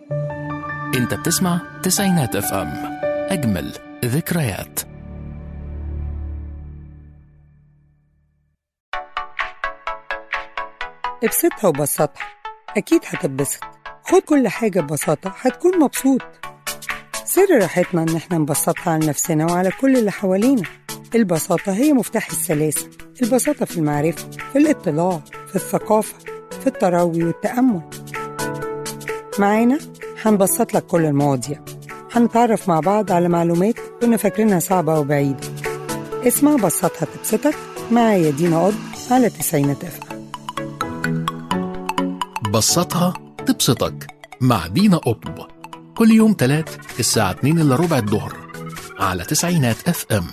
انت بتسمع تسعينات اف ام اجمل ذكريات ابسطها وبسطها أكيد هتتبسط خد كل حاجة ببساطة هتكون مبسوط سر راحتنا إن احنا نبسطها على نفسنا وعلى كل اللي حوالينا البساطة هي مفتاح السلاسة البساطة في المعرفة في الاطلاع في الثقافة في التروي والتأمل معانا هنبسط لك كل المواضيع هنتعرف مع بعض على معلومات كنا فاكرينها صعبة وبعيدة اسمع بسطها تبسطك معايا دينا قض على تسعينات اف بسطها تبسطك مع دينا قطب كل يوم تلات الساعة 2 إلا ربع الظهر على تسعينات اف ام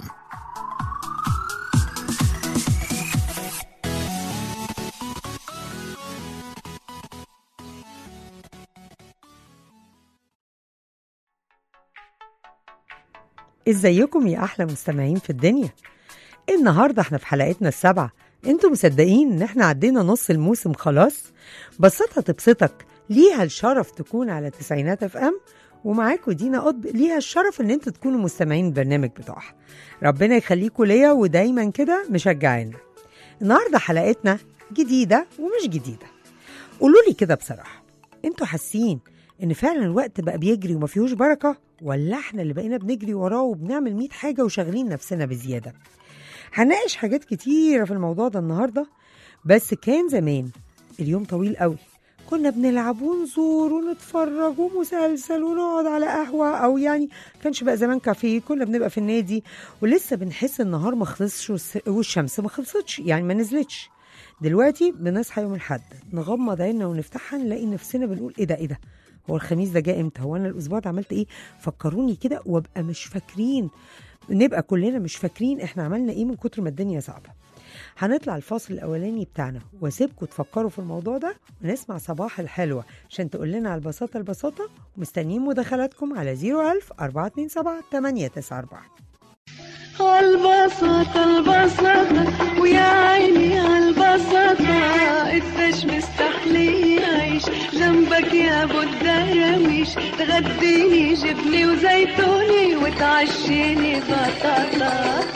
ازيكم يا احلى مستمعين في الدنيا النهارده احنا في حلقتنا السابعه انتوا مصدقين ان احنا عدينا نص الموسم خلاص بسطها تبسطك ليها الشرف تكون على تسعينات اف ام ومعاكم دينا قطب ليها الشرف ان انتوا تكونوا مستمعين البرنامج بتوعها ربنا يخليكم ليا ودايما كده مشجعينا النهارده حلقتنا جديده ومش جديده قولوا لي كده بصراحه انتوا حاسين ان فعلا الوقت بقى بيجري وما فيهوش بركه ولا احنا اللي بقينا بنجري وراه وبنعمل 100 حاجه وشاغلين نفسنا بزياده هنناقش حاجات كتيره في الموضوع ده النهارده بس كان زمان اليوم طويل قوي كنا بنلعب ونزور ونتفرج ومسلسل ونقعد على قهوة أو يعني كانش بقى زمان كافيه كنا بنبقى في النادي ولسه بنحس النهار ما خلصش والس- والشمس ما خلصتش يعني ما نزلتش دلوقتي بنصحى يوم الحد نغمض عيننا ونفتحها نلاقي نفسنا بنقول ايه ده ايه ده هو الخميس ده جه امتى هو انا الاسبوع ده عملت ايه فكروني كده وابقى مش فاكرين نبقى كلنا مش فاكرين احنا عملنا ايه من كتر ما الدنيا صعبه هنطلع الفاصل الاولاني بتاعنا واسيبكم تفكروا في الموضوع ده ونسمع صباح الحلوه عشان تقول لنا على البساطه البساطه ومستنيين مداخلاتكم على 01000 427 894 عالبساطة البساطة ويا عيني عالبساطة قديش مستحلي يعيش جنبك يا ابو الدراويش تغديني جبني وزيتوني وتعشيني بطاطا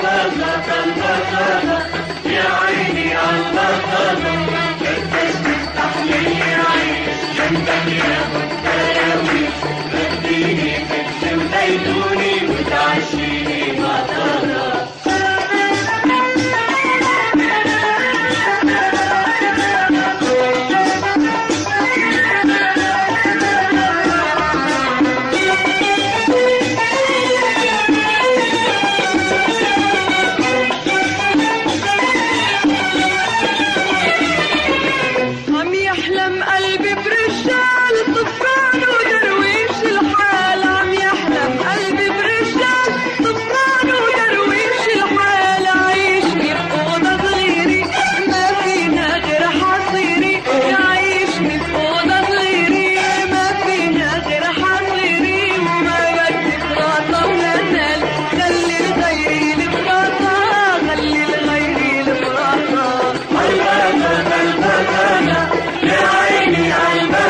عم يحلم قلبي برجال طفران ودرويش الحال عم يحلم قلبي برجال طفران ودرويش الحال عايشني بأوضة صغيرة ما فينا غير حصيري يعيشني بأوضة صغيرة ما فينا غير حصيري وما بدي فراطة ولا نال خلي لغيري الفراطة خلي لغيري الفراطة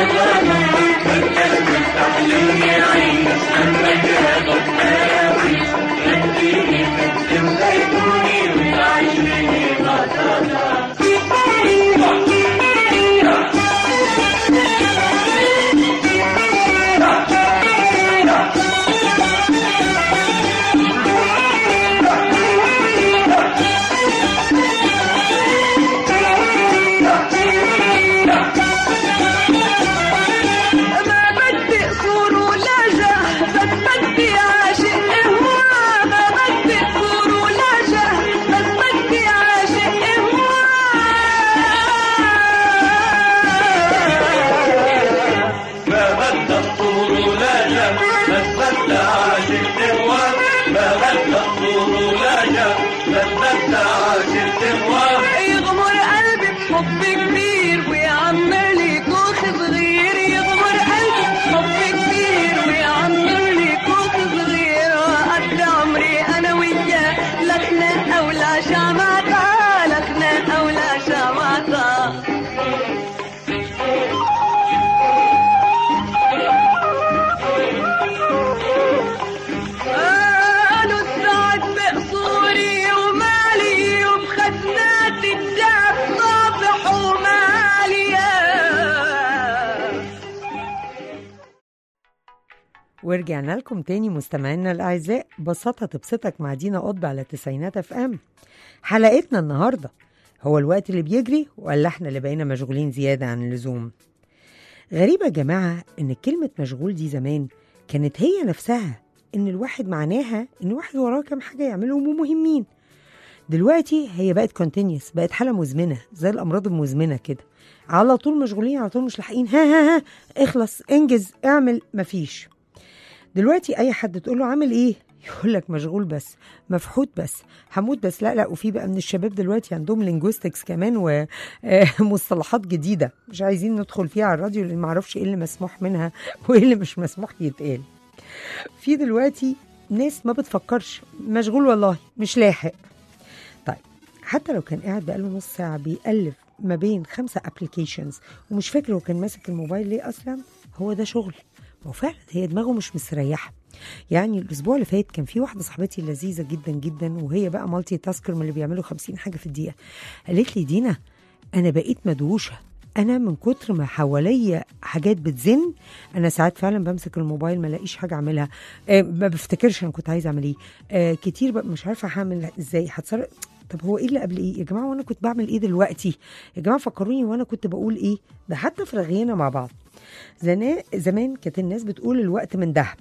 ورجعنا لكم تاني مستمعينا الاعزاء بساطه تبسطك مع دينا قطب على تسعينات اف ام حلقتنا النهارده هو الوقت اللي بيجري ولا احنا اللي بقينا مشغولين زياده عن اللزوم غريبه يا جماعه ان كلمه مشغول دي زمان كانت هي نفسها ان الواحد معناها ان واحد وراه كام حاجه يعملهم ومهمين دلوقتي هي بقت كونتينيوس بقت حاله مزمنه زي الامراض المزمنه كده على طول مشغولين على طول مش لاحقين ها ها ها اخلص انجز اعمل مفيش دلوقتي اي حد تقول له عامل ايه يقول لك مشغول بس مفحوط بس هموت بس لا لا وفي بقى من الشباب دلوقتي عندهم لينجويستكس كمان ومصطلحات جديده مش عايزين ندخل فيها على الراديو لان معرفش ايه اللي مسموح منها وايه اللي مش مسموح يتقال في دلوقتي ناس ما بتفكرش مشغول والله مش لاحق طيب حتى لو كان قاعد بقاله نص ساعه بيألف ما بين خمسة ابلكيشنز ومش فاكر هو كان ماسك الموبايل ليه اصلا هو ده شغل ما هو فعلا هي دماغه مش مستريحه يعني الاسبوع اللي فات كان في واحده صاحبتي لذيذه جدا جدا وهي بقى مالتي تاسكر من اللي بيعملوا 50 حاجه في الدقيقه قالت لي دينا انا بقيت مدوشه انا من كتر ما حواليا حاجات بتزن انا ساعات فعلا بمسك الموبايل ما الاقيش حاجه اعملها آه ما بفتكرش انا كنت عايزه اعمل ايه آه كتير بقى مش عارفه هعمل ازاي هتصرف طب هو ايه اللي قبل ايه يا جماعه وانا كنت بعمل ايه دلوقتي يا جماعه فكروني وانا كنت بقول ايه ده حتى في رغينا مع بعض زنا- زمان كانت الناس بتقول الوقت من ذهب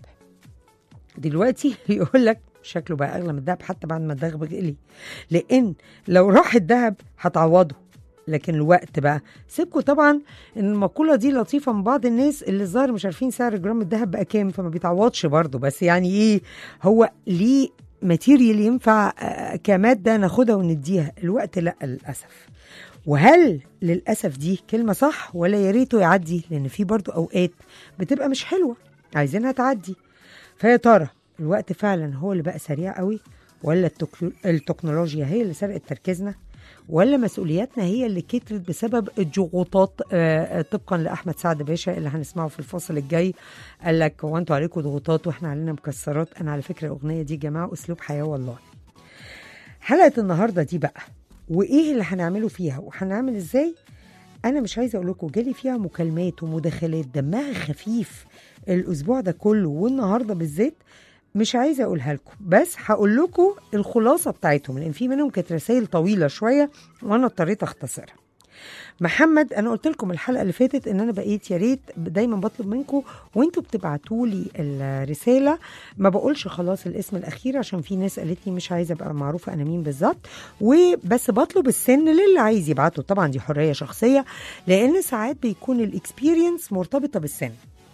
دلوقتي يقول لك شكله بقى اغلى من الذهب حتى بعد ما الذهب غلي لان لو راح الذهب هتعوضه لكن الوقت بقى سيبكوا طبعا ان المقوله دي لطيفه من بعض الناس اللي الظاهر مش عارفين سعر جرام الذهب بقى كام فما بيتعوضش برضه بس يعني ايه هو ليه ماتيريال ينفع آه، كماده ناخدها ونديها الوقت لا للاسف وهل للاسف دي كلمه صح ولا يا ريته يعدي لان في برضو اوقات بتبقى مش حلوه عايزينها تعدي فيا ترى الوقت فعلا هو اللي بقى سريع قوي ولا التكنو- التكنولوجيا هي اللي سرقت تركيزنا ولا مسؤولياتنا هي اللي كترت بسبب الضغوطات آه، آه، طبقا لاحمد سعد باشا اللي هنسمعه في الفصل الجاي قال لك هو انتوا عليكم ضغوطات واحنا علينا مكسرات انا على فكره الاغنيه دي يا جماعه اسلوب حياه والله حلقه النهارده دي بقى وايه اللي هنعمله فيها وهنعمل ازاي انا مش عايزه اقول لكم جالي فيها مكالمات ومداخلات دمها خفيف الاسبوع ده كله والنهارده بالذات مش عايزه اقولها لكم بس هقول لكم الخلاصه بتاعتهم لان في منهم كانت رسائل طويله شويه وانا اضطريت اختصرها محمد انا قلت لكم الحلقه اللي فاتت ان انا بقيت يا ريت دايما بطلب منكم وانتوا بتبعتوا لي الرساله ما بقولش خلاص الاسم الاخير عشان في ناس قالت لي مش عايزه ابقى معروفه انا مين بالظبط وبس بطلب السن للي عايز يبعته طبعا دي حريه شخصيه لان ساعات بيكون الاكسبيرينس مرتبطه بالسن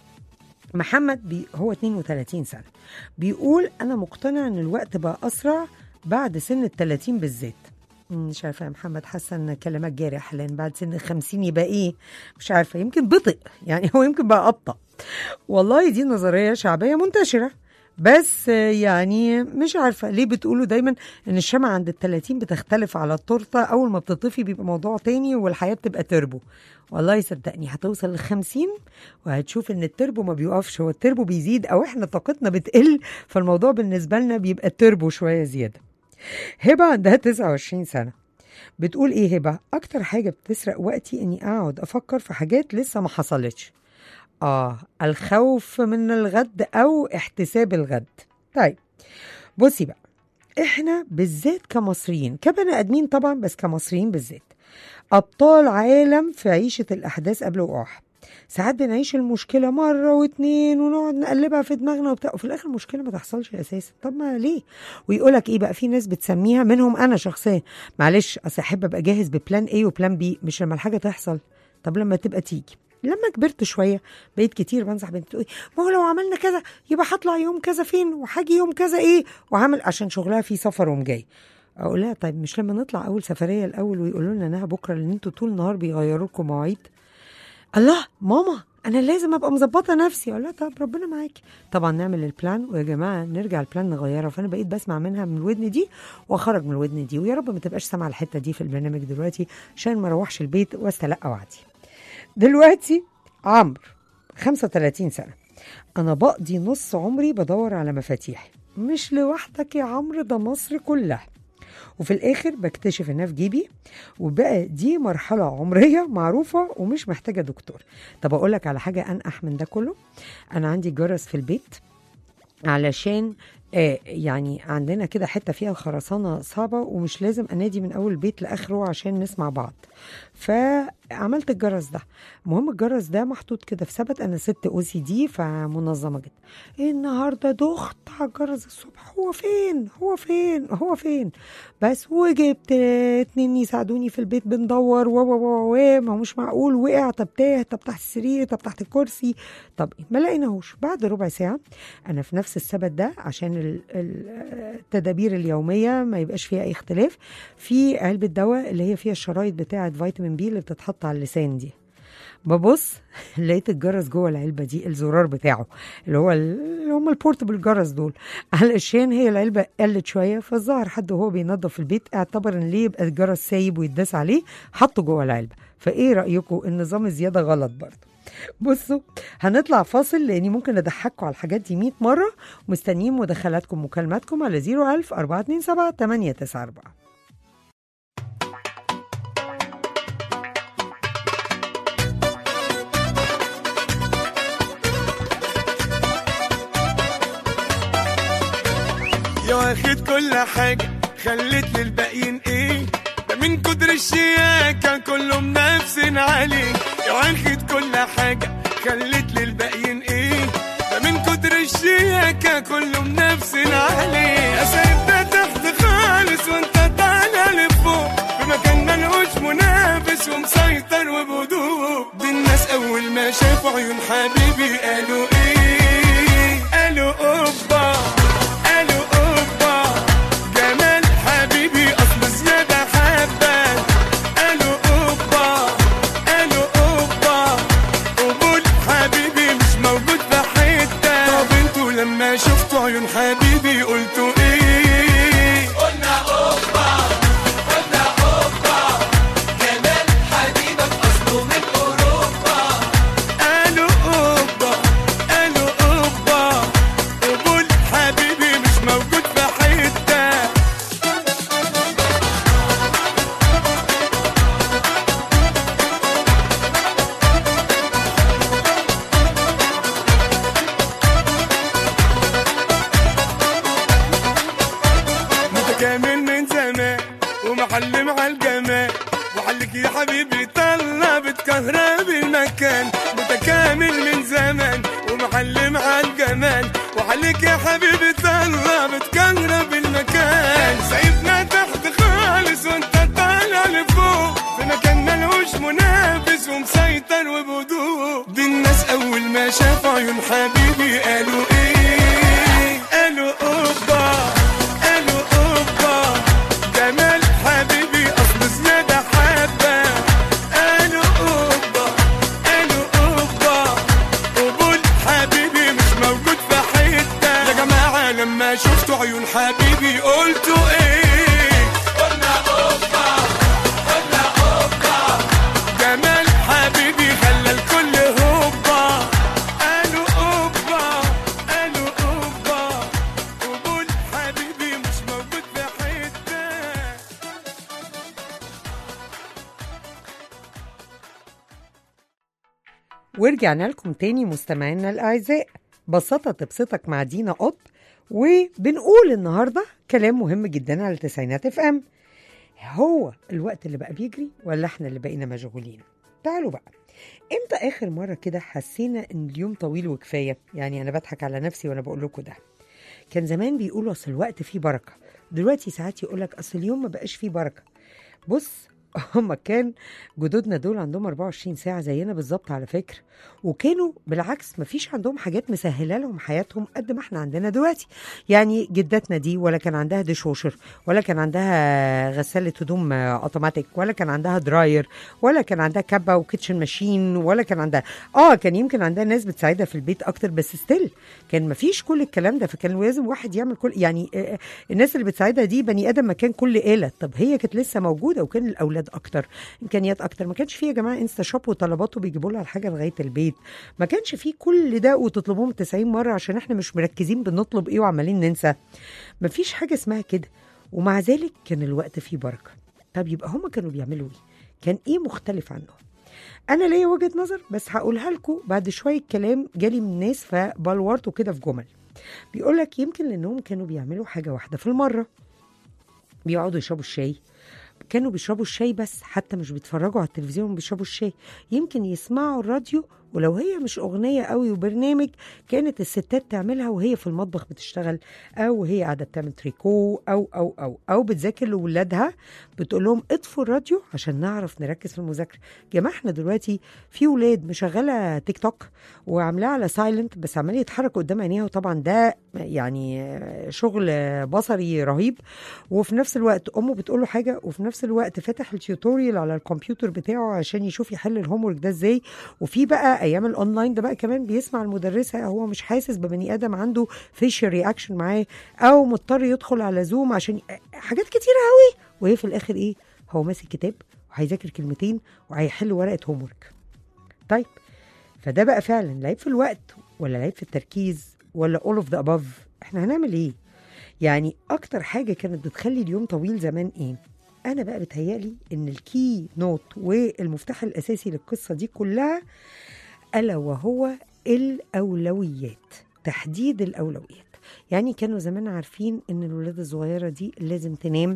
محمد بي هو 32 سنه بيقول انا مقتنع ان الوقت بقى اسرع بعد سن ال 30 بالذات مم، مش عارفه يا محمد حاسه ان كلامك جارح لان بعد سن ال 50 يبقى ايه مش عارفه يمكن بطئ يعني هو يمكن بقى ابطا والله دي نظريه شعبيه منتشره بس آه، يعني مش عارفه ليه بتقولوا دايما ان الشمعة عند ال 30 بتختلف على التورته اول ما بتطفي بيبقى موضوع تاني والحياه بتبقى تربو والله صدقني هتوصل ل 50 وهتشوف ان التربو ما بيقفش هو التربو بيزيد او احنا طاقتنا بتقل فالموضوع بالنسبه لنا بيبقى التربو شويه زياده هبه عندها 29 سنه بتقول ايه هبه اكتر حاجه بتسرق وقتي اني اقعد افكر في حاجات لسه ما حصلتش اه الخوف من الغد او احتساب الغد طيب بصي بقى احنا بالذات كمصريين كبني ادمين طبعا بس كمصريين بالذات ابطال عالم في عيشه الاحداث قبل وقوعها ساعات بنعيش المشكله مره واتنين ونقعد نقلبها في دماغنا وبتاع وفي الاخر المشكله ما تحصلش اساسا طب ما ليه ويقولك ايه بقى في ناس بتسميها منهم انا شخصيا معلش اصل احب ابقى جاهز ببلان ايه وبلان بي مش لما الحاجه تحصل طب لما تبقى تيجي لما كبرت شويه بقيت كتير بنصح بنتي تقولي ما هو لو عملنا كذا يبقى هطلع يوم كذا فين وهاجي يوم كذا ايه وعامل عشان شغلها في سفر ومجاي اقول لها طيب مش لما نطلع اول سفريه الاول ويقولوا لنا انها بكره لان انتوا طول النهار بيغيروا لكم مواعيد الله ماما انا لازم ابقى مظبطه نفسي اقول لها طب ربنا معاكي طبعا نعمل البلان ويا جماعه نرجع البلان نغيرها فانا بقيت بسمع منها من الودن دي واخرج من الودن دي ويا رب ما تبقاش سامعه الحته دي في البرنامج دلوقتي عشان ما اروحش البيت واستلقى وعدي دلوقتي عمرو 35 سنه انا بقضي نص عمري بدور على مفاتيحي مش لوحدك يا عمرو ده مصر كلها وفي الاخر بكتشف انها في جيبي وبقى دي مرحله عمريه معروفه ومش محتاجه دكتور طب اقول لك على حاجه انقح من ده كله انا عندي جرس في البيت علشان آه يعني عندنا كده حته فيها خرسانه صعبه ومش لازم انادي من اول البيت لاخره عشان نسمع بعض فعملت الجرس ده المهم الجرس ده محطوط كده في ثبت انا ست او سي دي فمنظمه جدا النهارده دخت على الجرس الصبح هو فين هو فين هو فين بس وجبت اتنين يساعدوني في البيت بندور و و و و ما هو مش معقول وقع طب تاه طب تحت السرير طب تحت الكرسي طب إيه؟ ما لقيناهوش بعد ربع ساعه انا في نفس الثبت ده عشان ال- ال- التدابير اليوميه ما يبقاش فيها اي اختلاف في علبه دواء اللي هي فيها الشرايط بتاعه فيتامين بي اللي بتتحط على اللسان دي ببص لقيت الجرس جوه العلبه دي الزرار بتاعه اللي هو ال- اللي هم البورتبل جرس دول علشان هي العلبه قلت شويه فالظاهر حد وهو بينظف البيت اعتبر ان ليه يبقى الجرس سايب ويتداس عليه حطه جوه العلبه فايه رايكم النظام الزياده غلط برضه بصوا هنطلع فاصل لاني ممكن اضحككم على الحاجات دي 100 مره ومستنيين مداخلاتكم مكالماتكم على 01000 427 894 يا واخد كل حاجة خليت للباقيين ايه ده من كتر الشياكة كلهم نفسن عليه يا واخد كل حاجة خليت للباقيين ايه ده من كتر الشياكة كلهم نفسن عليه يا سايبنا تحت خالص وانت طالع لفوق في مكان ملهوش منافس ومسيطر وبهدوء دي الناس اول ما شافوا عيون حبيبي قالوا ايه قالوا اوبا قالوا اوبا جمال حبيبي اصل زياده حبه قالوا اوبا قالوا اوبا قبول حبيبي مش موجود في حته طب انتوا لما شفتوا عيون حبيبي قلتوا ايه قلنا اوبا قلنا اوبا جمال حبيبك اصله من اوروبا قالوا اوبا قالوا اوبا قبول حبيبي مش موجود في حته متكامل من زمان ومعلم على الجمال وحلك يا حبيبي طلع بتكهرب المكان متكامل من زمان ومعلم على الجمال وحلك يا حبيبي طلع بتكهرب المكان سايبنا تحت خالص وانت طالع لفوق في مكان ملهوش منافس ومسيطر وبهدوء دي الناس اول ما شافوا عيون حبيبي قالوا ايه قالوا اوبا قالوا اوبا جمال حبيبي اصل زياده حبه قالوا اوبا قالوا اوبا قبول حبيبي مش موجود في حته يا جماعه لما شفتوا عيون حبيبي قلتوا ايه قلنا اوبا قلنا اوبا جمال حبيبي خلى الكل هوبا قالوا اوبا قالوا اوبا قبول حبيبي مش موجود في حته ورجعنا لكم تاني مستمعينا الأعزاء بساطة تبسطك مع دينا قط وبنقول النهاردة كلام مهم جدا على تسعينات اف ام هو الوقت اللي بقى بيجري ولا احنا اللي بقينا مشغولين تعالوا بقى امتى اخر مرة كده حسينا ان اليوم طويل وكفاية يعني انا بضحك على نفسي وانا بقول لكم ده كان زمان بيقولوا اصل الوقت فيه بركة دلوقتي ساعات يقولك اصل اليوم ما بقاش فيه بركة بص هما كان جدودنا دول عندهم 24 ساعة زينا بالظبط على فكرة وكانوا بالعكس مفيش عندهم حاجات مسهلة لهم حياتهم قد ما احنا عندنا دلوقتي يعني جدتنا دي ولا كان عندها ديش ووشر ولا كان عندها غسالة هدوم آه، اوتوماتيك ولا كان عندها دراير ولا كان عندها كبة وكيتشن ماشين ولا كان عندها اه كان يمكن عندها ناس بتساعدها في البيت اكتر بس ستيل كان مفيش كل الكلام ده فكان لازم واحد يعمل كل يعني آه، الناس اللي بتساعدها دي بني ادم مكان كل آلة طب هي كانت لسه موجودة وكان الاولاد اكتر امكانيات اكتر ما كانش فيه يا جماعه انستا شوب وطلبات وبيجيبوا لها الحاجه لغايه البيت ما كانش فيه كل ده وتطلبوهم 90 مره عشان احنا مش مركزين بنطلب ايه وعمالين ننسى ما فيش حاجه اسمها كده ومع ذلك كان الوقت فيه بركه طب يبقى هما كانوا بيعملوا ايه كان ايه مختلف عنهم انا ليا وجهه نظر بس هقولها لكم بعد شويه كلام جالي من الناس فبلورته كده في جمل بيقول لك يمكن لانهم كانوا بيعملوا حاجه واحده في المره بيقعدوا يشربوا الشاي كانوا بيشربوا الشاي بس حتى مش بيتفرجوا على التلفزيون بيشربوا الشاي يمكن يسمعوا الراديو ولو هي مش أغنية قوي وبرنامج كانت الستات تعملها وهي في المطبخ بتشتغل أو هي قاعدة بتعمل تريكو أو أو أو أو بتذاكر لأولادها بتقول لهم اطفوا الراديو عشان نعرف نركز في المذاكرة يا جماعة احنا دلوقتي في ولاد مشغلة تيك توك وعاملاها على سايلنت بس عمال يتحرك قدام عينيها وطبعا ده يعني شغل بصري رهيب وفي نفس الوقت امه بتقول له حاجه وفي نفس الوقت فاتح التيوتوريال على الكمبيوتر بتاعه عشان يشوف يحل الهوم ورك ده ازاي وفي بقى ايام الاونلاين ده بقى كمان بيسمع المدرسه هو مش حاسس ببني ادم عنده فيشل رياكشن معاه او مضطر يدخل على زوم عشان حاجات كتيره قوي وهي في الاخر ايه هو ماسك كتاب وهيذاكر كلمتين وهيحل ورقه هوم ورك طيب فده بقى فعلا لعيب في الوقت ولا لعيب في التركيز ولا all of the above احنا هنعمل ايه يعني اكتر حاجه كانت بتخلي اليوم طويل زمان ايه انا بقى بتهيالي ان الكي نوت والمفتاح الاساسي للقصه دي كلها الا وهو الاولويات تحديد الاولويات يعني كانوا زمان عارفين ان الولاد الصغيره دي لازم تنام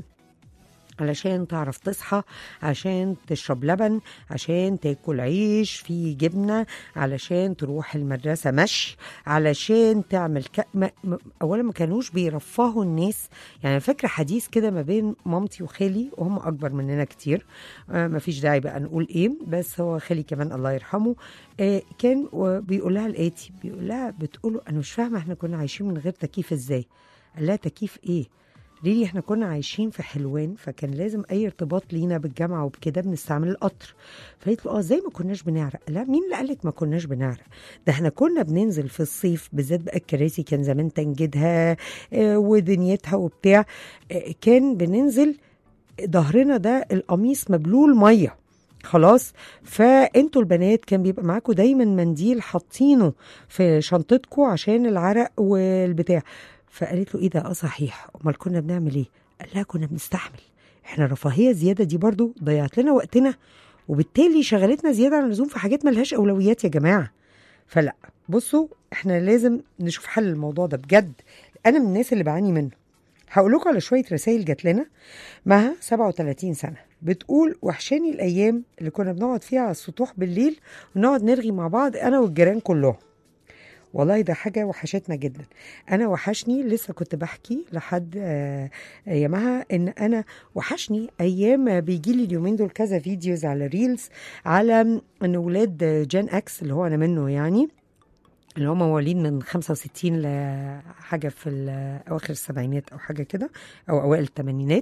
علشان تعرف تصحى عشان تشرب لبن عشان تاكل عيش في جبنه علشان تروح المدرسه مشي علشان تعمل ك... ما... ما... اولا ما كانوش بيرفهوا الناس يعني فاكره حديث كده ما بين مامتي وخالي وهم اكبر مننا كتير آه ما فيش داعي بقى نقول ايه بس هو خالي كمان الله يرحمه آه كان بيقول لها الاتي بيقول لها بتقوله انا مش فاهمه احنا كنا عايشين من غير تكييف ازاي قال لها تكييف ايه ليه احنا كنا عايشين في حلوان فكان لازم اي ارتباط لينا بالجامعه وبكده بنستعمل القطر فقالت له اه ازاي ما كناش بنعرق لا مين اللي قالك ما كناش بنعرق ده احنا كنا بننزل في الصيف بالذات بقى الكراسي كان زمان تنجدها آه ودنيتها وبتاع آه كان بننزل ظهرنا ده القميص مبلول ميه خلاص فانتوا البنات كان بيبقى معاكم دايما منديل حاطينه في شنطتكم عشان العرق والبتاع فقالت له ايه ده اه صحيح امال كنا بنعمل ايه قال لها كنا بنستحمل احنا الرفاهيه الزياده دي برضو ضيعت لنا وقتنا وبالتالي شغلتنا زياده عن اللزوم في حاجات ملهاش اولويات يا جماعه فلا بصوا احنا لازم نشوف حل الموضوع ده بجد انا من الناس اللي بعاني منه هقول لكم على شويه رسائل جات لنا معها 37 سنه بتقول وحشاني الايام اللي كنا بنقعد فيها على السطوح بالليل ونقعد نرغي مع بعض انا والجيران كلهم والله ده حاجة وحشتنا جدا أنا وحشني لسه كنت بحكي لحد آه يا مها إن أنا وحشني أيام بيجي لي اليومين دول كذا فيديوز على ريلز على إن ولاد جان أكس اللي هو أنا منه يعني اللي هم مواليد من 65 لحاجة في أواخر السبعينات أو حاجة كده أو أوائل الثمانينات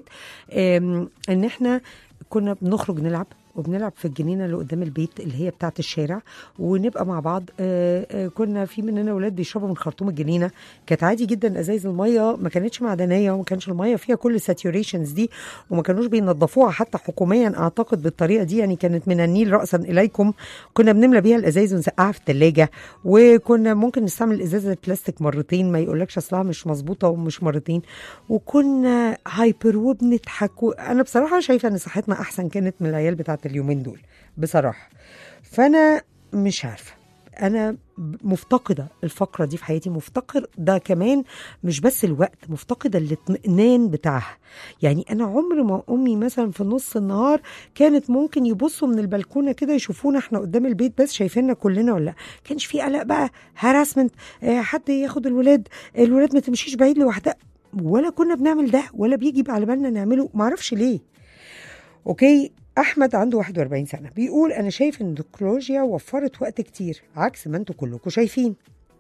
إن إحنا كنا بنخرج نلعب وبنلعب في الجنينة اللي قدام البيت اللي هي بتاعة الشارع ونبقى مع بعض آآ آآ كنا في مننا ولاد بيشربوا من خرطوم الجنينة كانت عادي جدا ازايز المية ما كانتش معدنية وما كانش المية فيها كل الساتوريشنز دي وما كانوش بينظفوها حتى حكوميا اعتقد بالطريقة دي يعني كانت من النيل رأسا اليكم كنا بنملى بيها الازايز ونسقعها في الثلاجة وكنا ممكن نستعمل ازازة البلاستيك مرتين ما يقولكش اصلها مش مظبوطة ومش مرتين وكنا هايبر وبنضحك انا بصراحة شايفة ان صحتنا احسن كانت من العيال بتاعت اليومين دول بصراحة فأنا مش عارفة أنا مفتقدة الفقرة دي في حياتي مفتقر ده كمان مش بس الوقت مفتقدة الاطمئنان بتاعها يعني أنا عمر ما أمي مثلا في نص النهار كانت ممكن يبصوا من البلكونة كده يشوفونا احنا قدام البيت بس شايفيننا كلنا ولا لا كانش في قلق بقى هراسمنت اه حد ياخد الولاد الولاد ما تمشيش بعيد لوحدها ولا كنا بنعمل ده ولا بيجي على بالنا نعمله معرفش ليه اوكي احمد عنده 41 سنه بيقول انا شايف ان التكنولوجيا وفرت وقت كتير عكس ما انتوا كلكم شايفين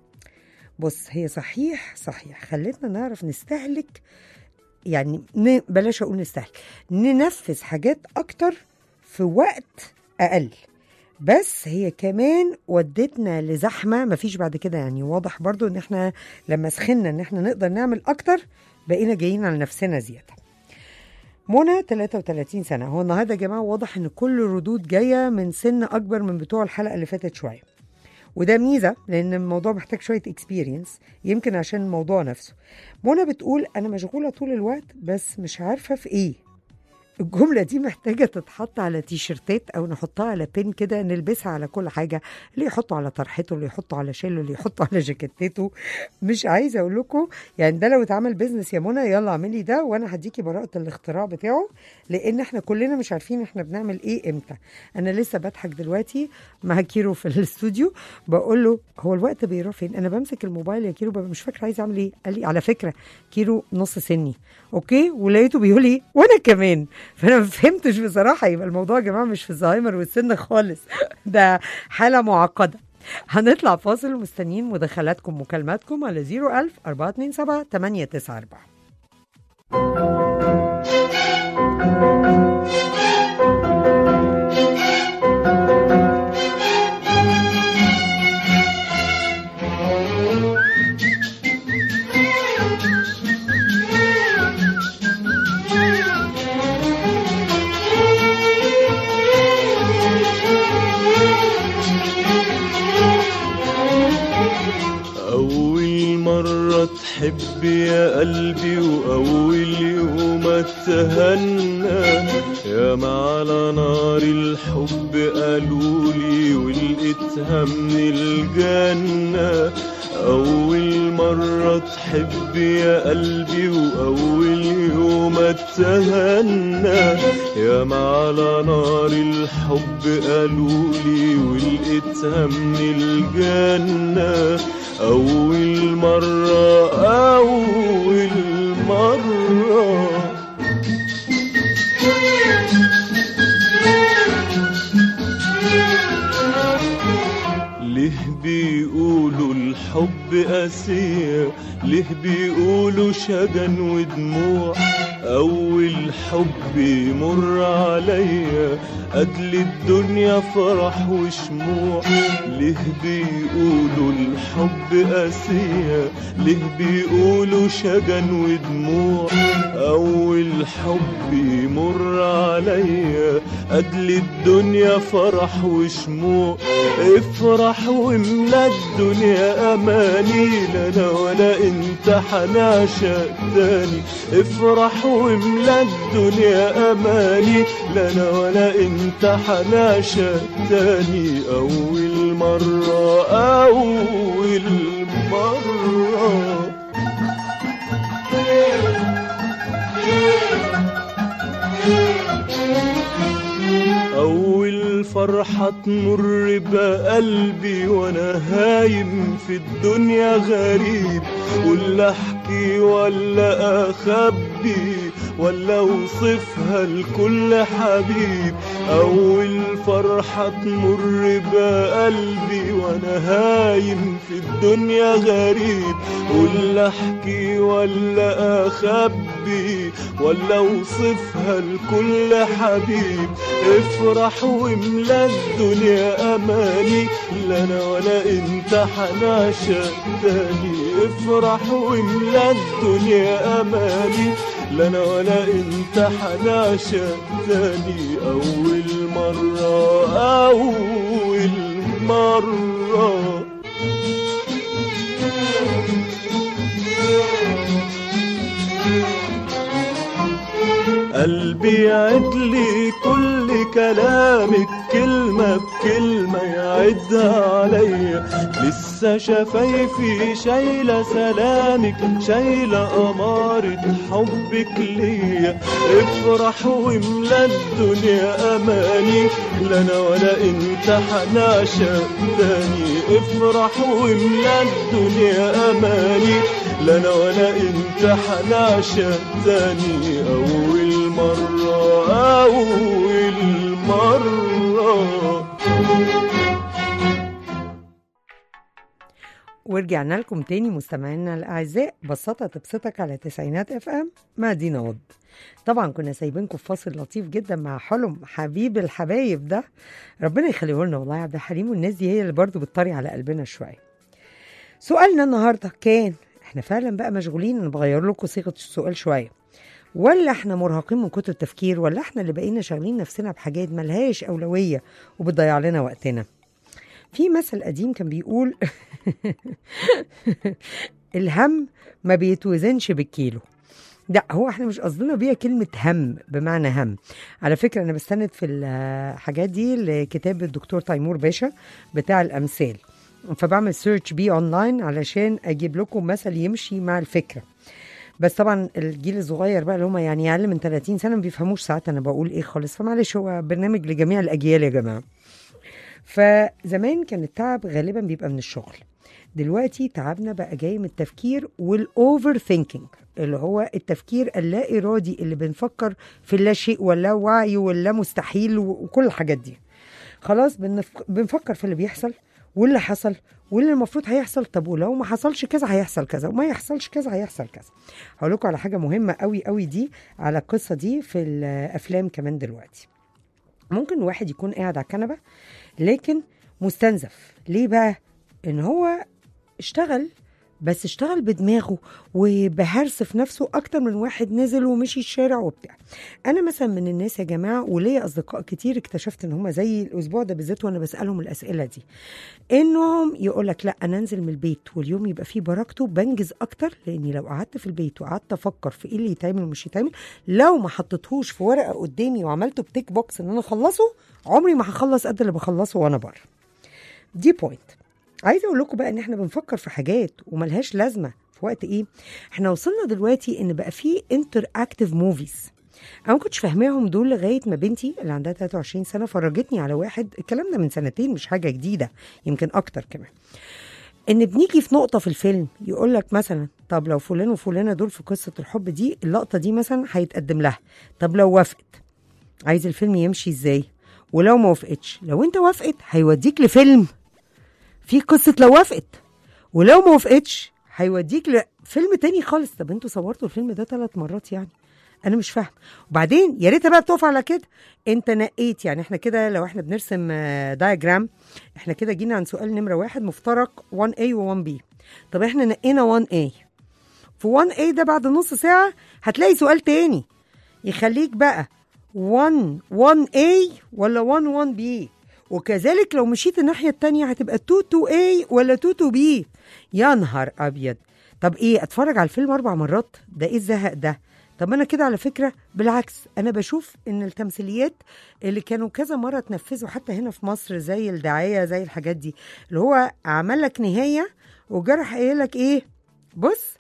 بص هي صحيح صحيح خلتنا نعرف نستهلك يعني ن... بلاش اقول نستهلك ننفذ حاجات اكتر في وقت اقل بس هي كمان ودتنا لزحمه مفيش بعد كده يعني واضح برضو ان احنا لما سخنا ان احنا نقدر نعمل اكتر بقينا جايين على نفسنا زياده منى 33 سنة هو النهاردة يا جماعة واضح ان كل الردود جاية من سن اكبر من بتوع الحلقة اللي فاتت شوية وده ميزة لان الموضوع محتاج شوية اكسبيرينس يمكن عشان الموضوع نفسه منى بتقول انا مشغولة طول الوقت بس مش عارفة في ايه الجملة دي محتاجة تتحط على تيشرتات أو نحطها على بين كده نلبسها على كل حاجة اللي يحطه على طرحته اللي يحطه على شيله اللي يحطه على جاكيتته مش عايزة أقول لكم يعني ده لو اتعمل بيزنس يا منى يلا اعملي ده وأنا هديكي براءة الاختراع بتاعه لأن احنا كلنا مش عارفين احنا بنعمل ايه امتى أنا لسه بضحك دلوقتي مع كيرو في الاستوديو بقول له هو الوقت بيروح فين أنا بمسك الموبايل يا كيرو ببقى مش فاكرة عايز أعمل ايه قال لي على فكرة كيرو نص سني اوكي ولقيته بيقول ايه وانا كمان فانا ما فهمتش بصراحه يبقى الموضوع يا جماعه مش في الزهايمر والسن خالص ده حاله معقده هنطلع فاصل ومستنيين مداخلاتكم مكالماتكم على 01000 427 894 أول مرة تحب يا قلبي وأول يوم اتهنى يا ما على نار الحب قالولي ولقيتها من الجنة أول مرة تحب يا قلبي وأول يوم اتهنى يا ما على نار الحب قالولي ولقيتها من الجنة أول مرة أول مرة ليه بيقولوا الحب قاسية ليه بيقولوا شجن ودموع أول حب يمر عليا قتل الدنيا فرح وشموع ليه بيقولوا الحب قاسية ليه بيقولوا شجن ودموع أول حب يمر عليا قتل الدنيا فرح وشموع افرح واملا الدنيا أماني لا أنا ولا أنت حنعشق تاني افرح واملا الدنيا أماني لا أنا ولا أنت حنعشق تاني أول مرة أول مرة أول فرحة تمر بقلبي وأنا هايم في الدنيا غريب ولا أحكي ولا أخبي ولا أوصفها لكل حبيب أول فرحة تمر بقلبي وأنا هايم في الدنيا غريب ولا أحكي ولا أخبي ولا أوصفها لكل حبيب افرح واملا الدنيا أماني لا أنا ولا أنت حنعشق تاني افرح واملا الدنيا أماني لا أنا ولا أنت حنعشق تاني أول مرة أول مرة قلبي يعد لي كل كلامك كلمة بكلمة يعدها عليا لسه شفايفي شايلة سلامك شايلة أمارة حبك ليا افرح واملا الدنيا أماني لا أنا ولا أنت حنعشق تاني افرح واملا الدنيا أماني لا أنا ولا أنت حنعشق تاني أول مرة أول مرة ورجعنا لكم تاني مستمعينا الاعزاء بساطه تبسطك على تسعينات اف ام مع دينا وض طبعا كنا سايبينكم في فاصل لطيف جدا مع حلم حبيب الحبايب ده ربنا يخليه لنا والله يا عبد الحليم والناس دي هي اللي برضو بتطري على قلبنا شويه سؤالنا النهارده كان احنا فعلا بقى مشغولين انا بغير لكم صيغه السؤال شويه ولا احنا مرهقين من كتر التفكير ولا احنا اللي بقينا شاغلين نفسنا بحاجات ملهاش اولويه وبتضيع لنا وقتنا في مثل قديم كان بيقول الهم ما بيتوزنش بالكيلو لا هو احنا مش قصدنا بيها كلمة هم بمعنى هم على فكرة أنا بستند في الحاجات دي لكتاب الدكتور تيمور باشا بتاع الأمثال فبعمل سيرش بيه أونلاين علشان أجيب لكم مثل يمشي مع الفكرة بس طبعا الجيل الصغير بقى اللي هم يعني اقل من 30 سنه ما بيفهموش ساعات انا بقول ايه خالص فمعلش هو برنامج لجميع الاجيال يا جماعه فزمان كان التعب غالبا بيبقى من الشغل دلوقتي تعبنا بقى جاي من التفكير والاوفر ثينكينج اللي هو التفكير اللا ارادي اللي بنفكر في اللا شيء ولا وعي ولا مستحيل و- وكل الحاجات دي خلاص بنف... بنفكر في اللي بيحصل واللي حصل واللي المفروض هيحصل طب ولو ما حصلش كذا هيحصل كذا وما يحصلش كذا هيحصل كذا هقول لكم على حاجه مهمه قوي قوي دي على القصه دي في الافلام كمان دلوقتي ممكن واحد يكون قاعد على الكنبه لكن مستنزف ليه بقى ان هو اشتغل بس اشتغل بدماغه وبهرس في نفسه اكتر من واحد نزل ومشي الشارع وبتاع انا مثلا من الناس يا جماعه وليا اصدقاء كتير اكتشفت ان هم زي الاسبوع ده بالذات وانا بسالهم الاسئله دي انهم يقول لك لا انا انزل من البيت واليوم يبقى فيه بركته بنجز اكتر لاني لو قعدت في البيت وقعدت افكر في ايه اللي يتعمل ومش يتعمل لو ما حطيتهوش في ورقه قدامي وعملته بتيك بوكس ان انا اخلصه عمري ما هخلص قد اللي بخلصه وانا بره دي بوينت عايزه اقول لكم بقى ان احنا بنفكر في حاجات وملهاش لازمه في وقت ايه احنا وصلنا دلوقتي ان بقى في انتر اكتيف موفيز انا ما كنتش فاهماهم دول لغايه ما بنتي اللي عندها 23 سنه فرجتني على واحد الكلام ده من سنتين مش حاجه جديده يمكن اكتر كمان ان بنيجي في نقطه في الفيلم يقول لك مثلا طب لو فلان وفلانه دول في قصه الحب دي اللقطه دي مثلا هيتقدم لها طب لو وافقت عايز الفيلم يمشي ازاي ولو ما وافقتش لو انت وافقت هيوديك لفيلم في قصه لو وافقت ولو ما وافقتش هيوديك لفيلم تاني خالص طب انتوا صورتوا الفيلم ده ثلاث مرات يعني انا مش فاهم وبعدين يا ريت بقى بتقف على كده انت نقيت يعني احنا كده لو احنا بنرسم دايجرام احنا كده جينا عن سؤال نمره واحد مفترق 1A و 1B طب احنا نقينا 1A في 1A ده بعد نص ساعه هتلاقي سؤال تاني يخليك بقى 1 1A ولا 1 1B وكذلك لو مشيت الناحية التانية هتبقى 2 2A ولا 2 2B يا نهار أبيض طب إيه أتفرج على الفيلم أربع مرات ده إيه الزهق ده طب أنا كده على فكرة بالعكس أنا بشوف إن التمثيليات اللي كانوا كذا مرة تنفذوا حتى هنا في مصر زي الدعاية زي الحاجات دي اللي هو عمل لك نهاية وجرح قايل لك إيه بص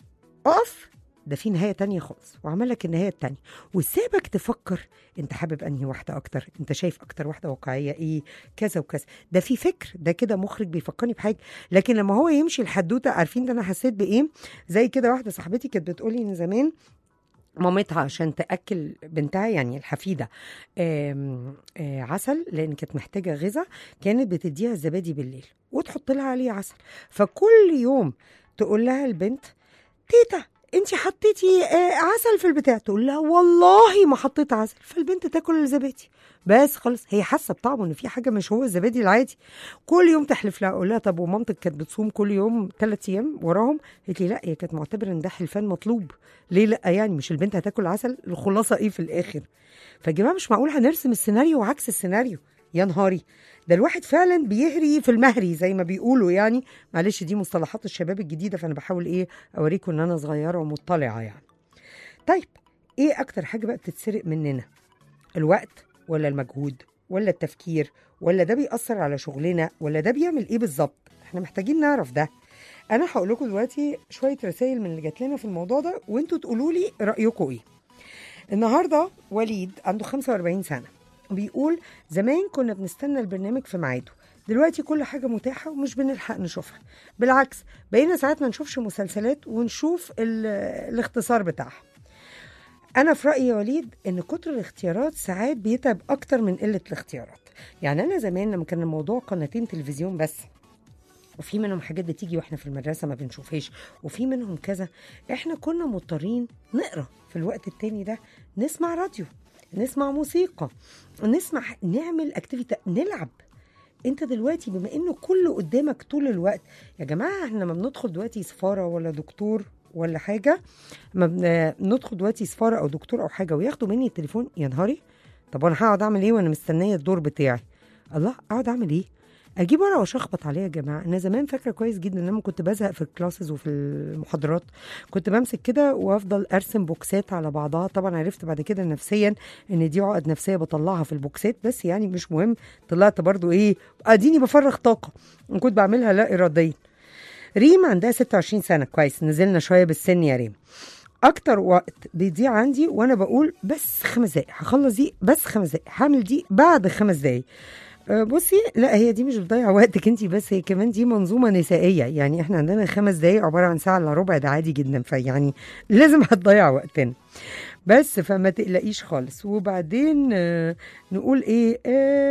اقف ده في نهايه تانية خالص وعمل لك النهايه التانية وسابك تفكر انت حابب انهي واحده اكتر انت شايف اكتر واحده واقعيه ايه كذا وكذا ده في فكر ده كده مخرج بيفكرني بحاجه لكن لما هو يمشي الحدوته عارفين ده انا حسيت بايه زي كده واحده صاحبتي كانت بتقولي ان زمان مامتها عشان تاكل بنتها يعني الحفيده آم، آه، عسل لان كانت محتاجه غذاء كانت بتديها الزبادي بالليل وتحط لها عليه عسل فكل يوم تقول لها البنت تيتا انت حطيتي آه، عسل في البتاع تقول لها والله ما حطيت عسل فالبنت تاكل الزبادي بس خلاص هي حاسه بطعمه ان في حاجه مش هو الزبادي العادي كل يوم تحلف لها اقول لها طب ومامتك كانت بتصوم كل يوم ثلاث ايام وراهم قالت لي لا هي كانت معتبره ان ده حلفان مطلوب ليه لا يعني مش البنت هتاكل عسل الخلاصه ايه في الاخر فيا جماعه مش معقول هنرسم السيناريو وعكس السيناريو يا نهاري ده الواحد فعلا بيهري في المهري زي ما بيقولوا يعني معلش دي مصطلحات الشباب الجديده فانا بحاول ايه اوريكم ان انا صغيره ومطلعه يعني طيب ايه اكتر حاجه بقى بتتسرق مننا الوقت ولا المجهود ولا التفكير ولا ده بيأثر على شغلنا ولا ده بيعمل ايه بالظبط احنا محتاجين نعرف ده انا هقول لكم دلوقتي شويه رسائل من اللي جات لنا في الموضوع ده وانتوا تقولوا لي رايكم ايه النهارده وليد عنده 45 سنه بيقول زمان كنا بنستنى البرنامج في ميعاده دلوقتي كل حاجة متاحة ومش بنلحق نشوفها بالعكس بقينا ساعات ما نشوفش مسلسلات ونشوف ال- الاختصار بتاعها أنا في رأيي يا وليد إن كتر الاختيارات ساعات بيتعب أكتر من قلة الاختيارات يعني أنا زمان لما كان الموضوع قناتين تلفزيون بس وفي منهم حاجات بتيجي واحنا في المدرسه ما بنشوفهاش وفي منهم كذا احنا كنا مضطرين نقرا في الوقت التاني ده نسمع راديو نسمع موسيقى نسمع نعمل اكتيفيتي نلعب انت دلوقتي بما انه كله قدامك طول الوقت يا جماعه احنا لما بندخل دلوقتي سفاره ولا دكتور ولا حاجه ما بندخل دلوقتي سفاره او دكتور او حاجه وياخدوا مني التليفون يا نهاري طب انا هقعد اعمل ايه وانا مستنيه الدور بتاعي الله اقعد اعمل ايه اجيب ورقه واشخبط عليها يا جماعه انا زمان فاكره كويس جدا لما كنت بزهق في الكلاسز وفي المحاضرات كنت بمسك كده وافضل ارسم بوكسات على بعضها طبعا عرفت بعد كده نفسيا ان دي عقد نفسيه بطلعها في البوكسات بس يعني مش مهم طلعت برضو ايه اديني بفرغ طاقه وكنت بعملها لا اراديا ريم عندها 26 سنه كويس نزلنا شويه بالسن يا ريم اكتر وقت بيضيع عندي وانا بقول بس خمس دقايق هخلص دي بس خمس دقايق هعمل دي بعد خمس دقايق أه، بصي لا هي دي مش بتضيع وقتك انت بس هي كمان دي منظومه نسائيه يعني احنا عندنا خمس دقايق عباره عن ساعه الا ربع ده عادي جدا فيعني لازم هتضيع وقتنا بس فما تقلقيش خالص وبعدين آه، نقول ايه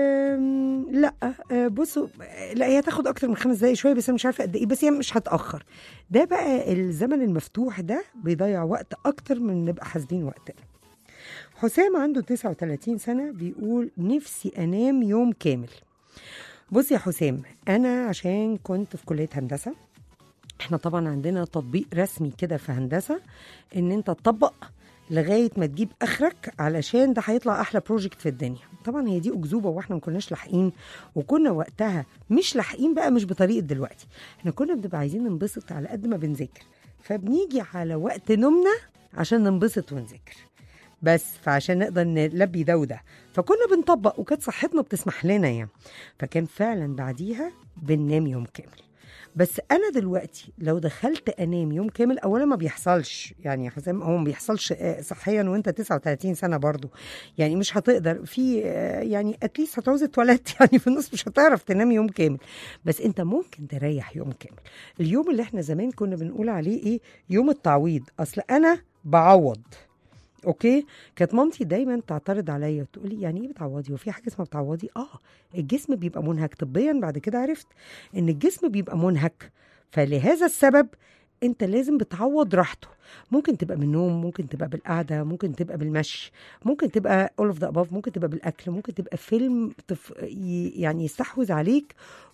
آم، لا آه، بصوا آه، لا هي هتاخد اكتر من خمس دقايق شويه بس انا مش عارفه قد ايه بس هي مش هتاخر ده بقى الزمن المفتوح ده بيضيع وقت اكتر من نبقى حاسبين وقتنا حسام عنده 39 سنه بيقول نفسي انام يوم كامل بصي يا حسام انا عشان كنت في كليه هندسه احنا طبعا عندنا تطبيق رسمي كده في هندسه ان انت تطبق لغايه ما تجيب اخرك علشان ده هيطلع احلى بروجكت في الدنيا طبعا هي دي اكذوبه واحنا ما كناش لاحقين وكنا وقتها مش لاحقين بقى مش بطريقه دلوقتي احنا كنا بنبقى عايزين ننبسط على قد ما بنذاكر فبنيجي على وقت نومنا عشان ننبسط ونذاكر بس فعشان نقدر نلبي ده وده فكنا بنطبق وكانت صحتنا بتسمح لنا يعني فكان فعلا بعديها بننام يوم كامل بس انا دلوقتي لو دخلت انام يوم كامل اولا ما بيحصلش يعني يا حسام هو ما بيحصلش آه، صحيا وانت 39 سنه برضو يعني مش هتقدر في آه، يعني اتليست هتعوز اتولدت يعني في النص مش هتعرف تنام يوم كامل بس انت ممكن تريح يوم كامل اليوم اللي احنا زمان كنا بنقول عليه ايه يوم التعويض اصل انا بعوض اوكي كانت مامتي دايما تعترض عليا وتقولي يعني ايه بتعوضي وفي حاجه اسمها بتعوضي اه الجسم بيبقى منهك طبيا بعد كده عرفت ان الجسم بيبقى منهك فلهذا السبب انت لازم بتعوض راحته ممكن تبقى بالنوم ممكن تبقى بالقعده ممكن تبقى بالمشي ممكن تبقى all of the above ممكن تبقى بالاكل ممكن تبقى فيلم تف... ي- يعني يستحوذ عليك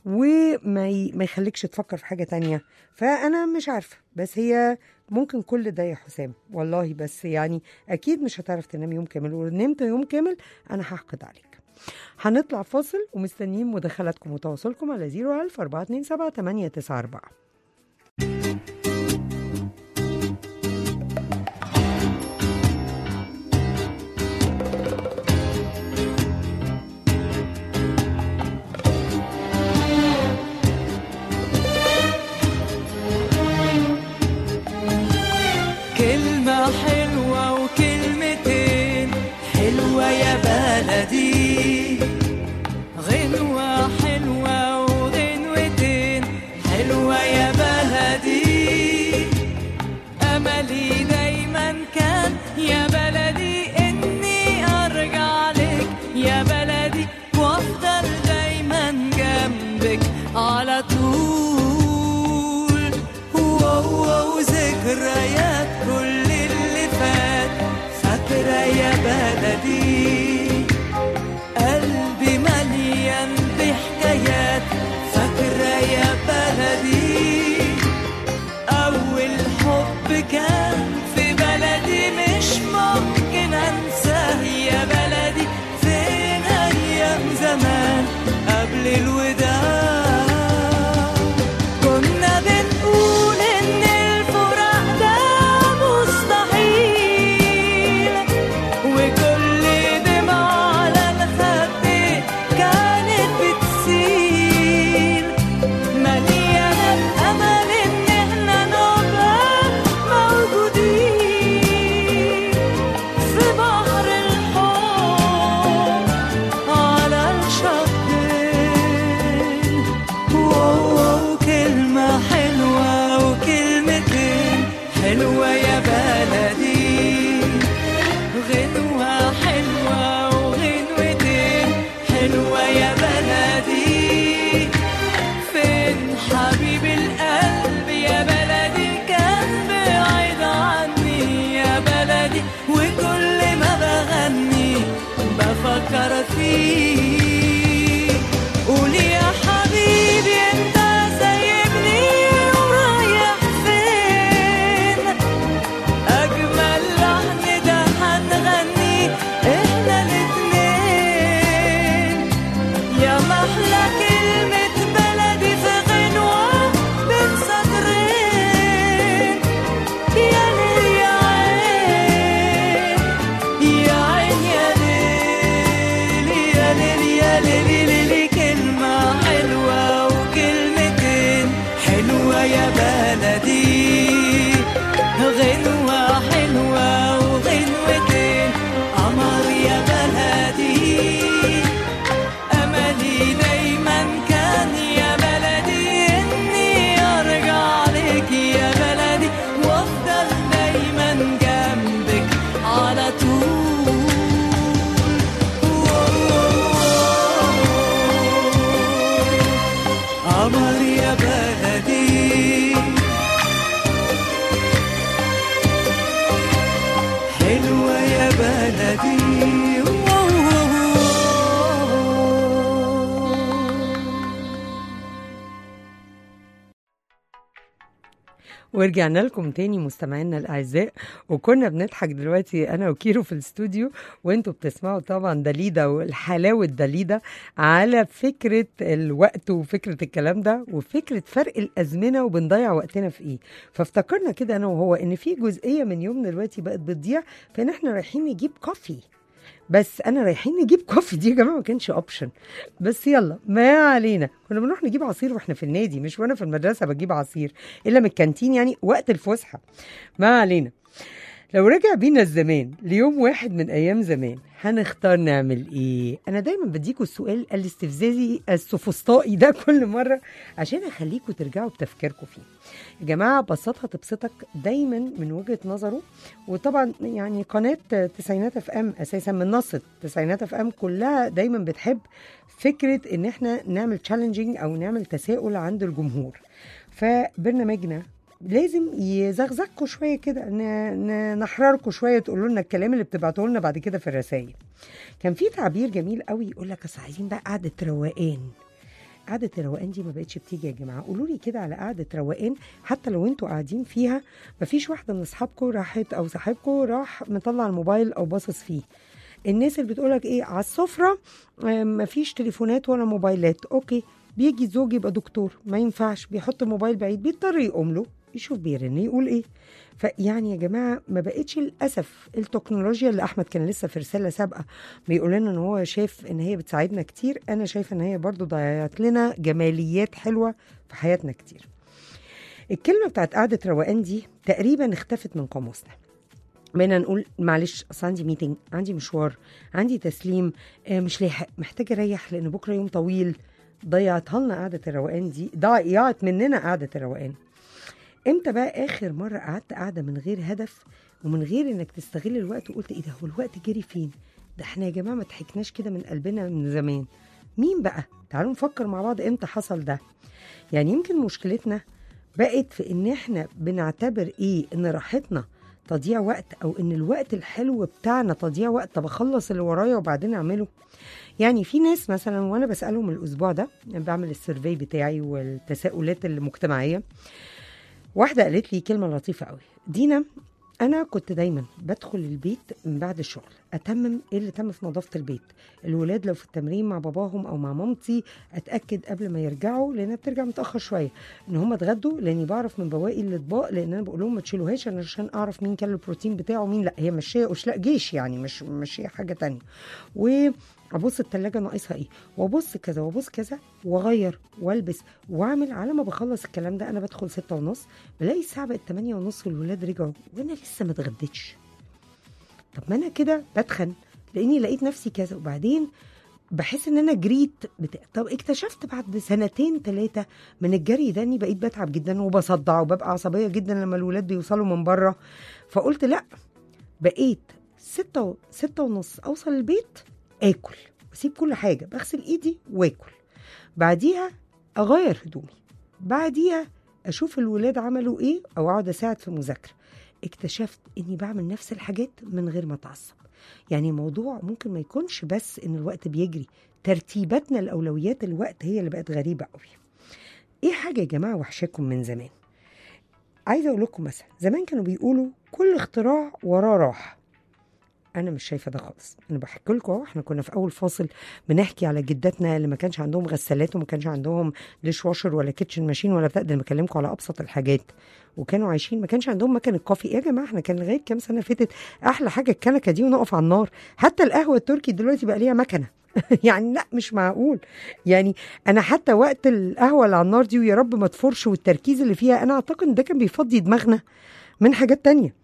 وما ي... ما يخليكش تفكر في حاجه تانية فانا مش عارفه بس هي ممكن كل ده يا حسام والله بس يعني اكيد مش هتعرف تنام يوم كامل ونمت يوم كامل انا هحقد عليك هنطلع فاصل ومستنيين مداخلاتكم وتواصلكم على 01000 427 894 كلمة حلوة وكلمتين حلوة يا بلدي غنوة حلوة وغنوتين حلوة يا بلدي أملي دايما كان يا بلدي إني أرجع لك يا بلدي وأفضل دايما جنبك على طول واو واو ذكريات كل اللي فات فاكرة يا بلدي قلبي مليان بحكايات فاكرة يا بلدي أول حب كان في بلدي مش ممكن أنساه يا بلدي فين أيام زمان قبل الوداع كنا بنقول إن الفراق ده مستحيل وكل دمعة على الخد كانت بتسيل مليانة بأمل إن إحنا نبقى موجودين في بحر الحب على الشطين واو كلمة حلوة وكلمتين حلوة يا بلدي غنوة حلوة وغنوتين حلوة يا بلدي فين حبيب القلب يا بلدي كان بعيد عني يا بلدي وكل ما بغني بفكر فيه قول يا حبيبي انت سايبني ورايح فين أجمل لحن ده هنغني إحنا الاتنين يا محلى كلمة حلوة يا بلدي غنوة حلوة وغنوتين قمر يا بلدي أملي دايما كان يا بلدي إني أرجع لك يا بلدي وأفضل دايما جنبك على طول قمر يا بلدي حلوة يا بلدي ورجعنا لكم تاني مستمعينا الاعزاء وكنا بنضحك دلوقتي انا وكيرو في الاستوديو وانتوا بتسمعوا طبعا داليدا والحلاوه داليدا على فكره الوقت وفكره الكلام ده وفكره فرق الازمنه وبنضيع وقتنا في ايه فافتكرنا كده انا وهو ان في جزئيه من يومنا دلوقتي بقت بتضيع فان احنا رايحين نجيب كوفي بس انا رايحين نجيب كوفي دي يا جماعه ما كانش اوبشن بس يلا ما علينا كنا بنروح نجيب عصير واحنا في النادي مش وانا في المدرسه بجيب عصير الا من الكانتين يعني وقت الفسحه ما علينا لو رجع بينا الزمان ليوم واحد من ايام زمان هنختار نعمل ايه انا دايما بديكوا السؤال الاستفزازي السفسطائي ده كل مره عشان اخليكوا ترجعوا بتفكيركم فيه يا جماعه بسطها تبسطك دايما من وجهه نظره وطبعا يعني قناه تسعينات اف ام اساسا من نص تسعينات اف ام كلها دايما بتحب فكره ان احنا نعمل تشالنجينج او نعمل تساؤل عند الجمهور فبرنامجنا لازم يزغزغكوا شويه كده ن- ن- نحرركوا شويه تقولوا لنا الكلام اللي بتبعتوه لنا بعد كده في الرسائل كان في تعبير جميل قوي يقول لك اصل عايزين بقى قعده روقان قعدة الروقان دي ما بقتش بتيجي يا جماعة قولوا لي كده على قعدة روقان حتى لو انتوا قاعدين فيها مفيش واحدة من اصحابكم راحت او صاحبكم راح مطلع الموبايل او باصص فيه الناس اللي بتقولك ايه على السفرة آه، مفيش تليفونات ولا موبايلات اوكي بيجي الزوج يبقى دكتور ما ينفعش بيحط الموبايل بعيد بيضطر يقوم له يشوف بيرن يقول ايه فيعني يا جماعه ما بقتش للاسف التكنولوجيا اللي احمد كان لسه في رساله سابقه بيقول لنا ان هو شايف ان هي بتساعدنا كتير انا شايفه ان هي برضو ضيعت لنا جماليات حلوه في حياتنا كتير الكلمه بتاعت قعده روقان دي تقريبا اختفت من قاموسنا بقينا نقول معلش اصل عندي ميتنج عندي مشوار عندي تسليم آه، مش لاحق محتاج اريح لان بكره يوم طويل ضيعتها لنا قعده الروقان دي ضيعت مننا قعده الروقان امتى بقى اخر مره قعدت قاعده من غير هدف ومن غير انك تستغل الوقت وقلت ايه ده هو الوقت جري فين ده احنا يا جماعه ما ضحكناش كده من قلبنا من زمان مين بقى تعالوا نفكر مع بعض امتى حصل ده يعني يمكن مشكلتنا بقت في ان احنا بنعتبر ايه ان راحتنا تضييع وقت او ان الوقت الحلو بتاعنا تضييع وقت طب اخلص اللي ورايا وبعدين اعمله يعني في ناس مثلا وانا بسالهم الاسبوع ده يعني بعمل السيرفي بتاعي والتساؤلات المجتمعيه واحده قالت لي كلمه لطيفه قوي دينا انا كنت دايما بدخل البيت من بعد الشغل اتمم ايه اللي تم في نظافه البيت الولاد لو في التمرين مع باباهم او مع مامتي اتاكد قبل ما يرجعوا لانها بترجع متاخر شويه ان هم اتغدوا لاني بعرف من بواقي الاطباق لان انا بقول لهم ما تشيلوهاش أنا عشان اعرف مين كان البروتين بتاعه ومين لا هي ماشيه اشلاء جيش يعني مش ماشيه حاجه تانية وابص التلاجة ناقصها ايه وابص كذا وابص كذا واغير والبس واعمل على ما بخلص الكلام ده انا بدخل ستة ونص بلاقي الساعه بقت 8 ونص والولاد رجعوا وانا لسه ما اتغديتش طب ما انا كده بتخن لاني لقيت نفسي كذا وبعدين بحس ان انا جريت بتا... طب اكتشفت بعد سنتين ثلاثه من الجري ده اني بقيت بتعب جدا وبصدع وببقى عصبيه جدا لما الولاد بيوصلوا من بره فقلت لا بقيت ستة و... ستة ونص اوصل البيت اكل واسيب كل حاجه بغسل ايدي واكل بعديها اغير هدومي بعديها اشوف الولاد عملوا ايه او اقعد اساعد في مذاكره اكتشفت اني بعمل نفس الحاجات من غير ما اتعصب يعني الموضوع ممكن ما يكونش بس ان الوقت بيجري ترتيباتنا الاولويات الوقت هي اللي بقت غريبه قوي ايه حاجه يا جماعه وحشاكم من زمان عايزه اقول لكم مثلا زمان كانوا بيقولوا كل اختراع وراه راحه انا مش شايفه ده خالص انا بحكي لكم اهو احنا كنا في اول فاصل بنحكي على جداتنا اللي ما كانش عندهم غسالات وما كانش عندهم ديش واشر ولا كيتشن ماشين ولا بتاع ده انا بكلمكم على ابسط الحاجات وكانوا عايشين ما كانش عندهم مكنه كوفي إيه يا جماعه احنا كان لغايه كام سنه فاتت احلى حاجه الكنكه دي ونقف على النار حتى القهوه التركي دلوقتي بقى ليها مكنه يعني لا مش معقول يعني انا حتى وقت القهوه اللي على النار دي ويا رب ما تفرش والتركيز اللي فيها انا اعتقد ان ده كان بيفضي دماغنا من حاجات تانية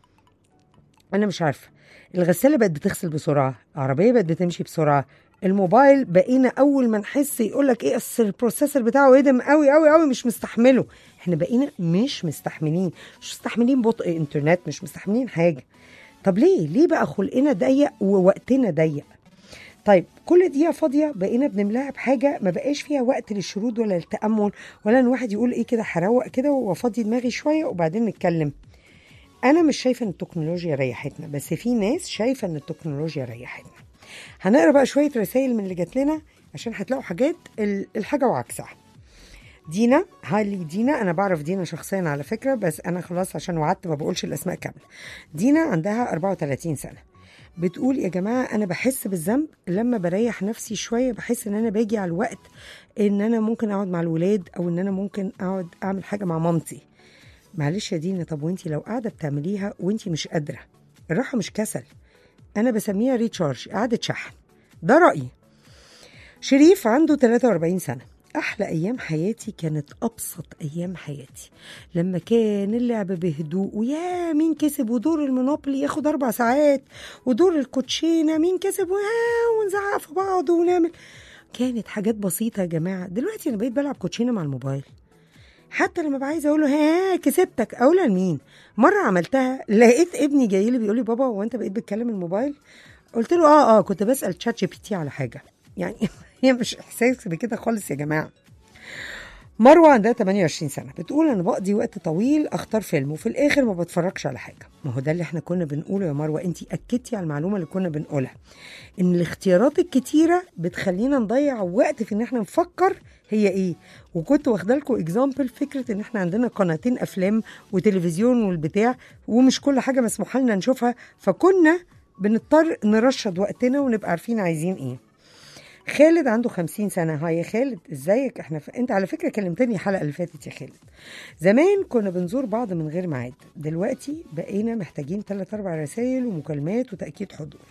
انا مش عارفه الغساله بقت بتغسل بسرعه العربيه بقت بتمشي بسرعه الموبايل بقينا اول ما نحس يقول لك ايه اصل البروسيسور بتاعه قدم قوي قوي قوي مش مستحمله احنا بقينا مش مستحملين مش مستحملين بطء انترنت مش مستحملين حاجه طب ليه ليه بقى خلقنا ضيق ووقتنا ضيق طيب كل دقيقة فاضية بقينا بنملاها بحاجة ما بقاش فيها وقت للشرود ولا التأمل ولا ان واحد يقول ايه كده هروق كده وافضي دماغي شوية وبعدين نتكلم انا مش شايفة ان التكنولوجيا ريحتنا بس في ناس شايفة ان التكنولوجيا ريحتنا هنقرا بقى شوية رسائل من اللي جات لنا عشان هتلاقوا حاجات ال- الحاجة وعكسها دينا هاي دينا انا بعرف دينا شخصيا على فكره بس انا خلاص عشان وعدت ما بقولش الاسماء كامله دينا عندها 34 سنه بتقول يا جماعه انا بحس بالذنب لما بريح نفسي شويه بحس ان انا باجي على الوقت ان انا ممكن اقعد مع الولاد او ان انا ممكن اقعد اعمل حاجه مع مامتي معلش يا دينا طب وانتي لو قاعده بتعمليها وانتي مش قادره الراحه مش كسل انا بسميها ريتشارج قعده شحن ده رايي شريف عنده 43 سنة أحلى أيام حياتي كانت أبسط أيام حياتي لما كان اللعب بهدوء ويا مين كسب ودور المونوبولي ياخد أربع ساعات ودور الكوتشينة مين كسب وها ونزعق في بعض ونعمل كانت حاجات بسيطة يا جماعة دلوقتي أنا بقيت بلعب كوتشينة مع الموبايل حتى لما بقى عايزه اقول له ها كسبتك اقولها لمين مره عملتها لقيت ابني جاي لي بيقول لي بابا هو انت بقيت بتكلم الموبايل قلت له اه اه كنت بسال تشات جي بي تي على حاجه يعني هي مش احساس بكده خالص يا جماعه مروه عندها 28 سنه بتقول انا بقضي وقت طويل اختار فيلم وفي الاخر ما بتفرجش على حاجه ما هو ده اللي احنا كنا بنقوله يا مروه انت اكدتي على المعلومه اللي كنا بنقولها ان الاختيارات الكتيره بتخلينا نضيع وقت في ان احنا نفكر هي ايه وكنت واخده لكم اكزامبل فكره ان احنا عندنا قناتين افلام وتلفزيون والبتاع ومش كل حاجه مسموح لنا نشوفها فكنا بنضطر نرشد وقتنا ونبقى عارفين عايزين ايه خالد عنده 50 سنة هاي يا خالد ازيك احنا ف... انت على فكرة كلمتني الحلقة اللي فاتت يا خالد زمان كنا بنزور بعض من غير ميعاد دلوقتي بقينا محتاجين 3 4 رسائل ومكالمات وتأكيد حضور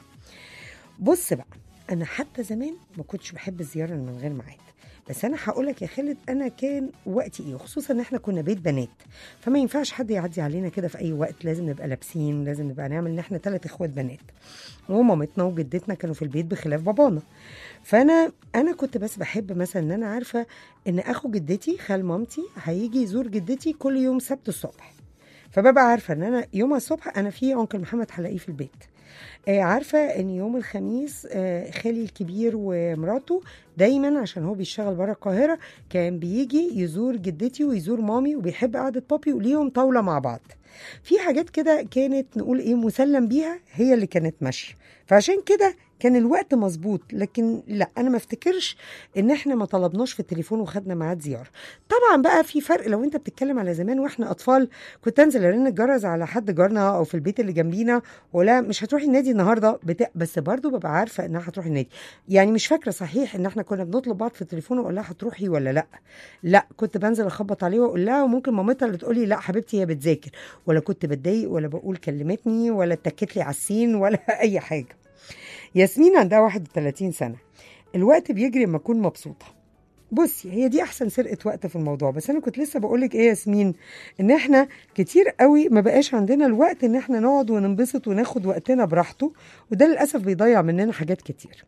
بص بقى انا حتى زمان ما كنتش بحب الزيارة من غير ميعاد بس انا هقول لك يا خالد انا كان وقتي ايه خصوصا ان احنا كنا بيت بنات فما ينفعش حد يعدي علينا كده في اي وقت لازم نبقى لابسين لازم نبقى نعمل ان احنا ثلاث اخوات بنات ومامتنا وجدتنا كانوا في البيت بخلاف بابانا فانا انا كنت بس بحب مثلا ان انا عارفه ان اخو جدتي خال مامتي هيجي يزور جدتي كل يوم سبت الصبح فببقى عارفه ان انا يوم الصبح انا في انكل محمد هلاقيه في البيت آه عارفه ان يوم الخميس آه خالي الكبير ومراته دايما عشان هو بيشتغل بره القاهره كان بيجي يزور جدتي ويزور مامي وبيحب قعده بابي وليهم طاوله مع بعض في حاجات كده كانت نقول ايه مسلم بيها هي اللي كانت ماشيه فعشان كده كان الوقت مظبوط لكن لا انا ما افتكرش ان احنا ما طلبناش في التليفون وخدنا ميعاد زياره طبعا بقى في فرق لو انت بتتكلم على زمان واحنا اطفال كنت انزل ارن الجرس على حد جارنا او في البيت اللي جنبينا ولا مش هتروحي النادي النهارده بتاع بس برضو ببقى عارفه انها هتروح النادي يعني مش فاكره صحيح ان احنا كنا بنطلب بعض في التليفون واقول لها هتروحي ولا لا لا كنت بنزل اخبط عليه واقول لها وممكن مامتها اللي تقولي لا حبيبتي هي بتذاكر ولا كنت بتضايق ولا بقول كلمتني ولا اتكت لي على السين ولا اي حاجه ياسمين عندها 31 سنة الوقت بيجري لما أكون مبسوطة بصي هي دي احسن سرقه وقت في الموضوع بس انا كنت لسه بقول لك ايه يا ياسمين ان احنا كتير قوي ما بقاش عندنا الوقت ان احنا نقعد وننبسط وناخد وقتنا براحته وده للاسف بيضيع مننا حاجات كتير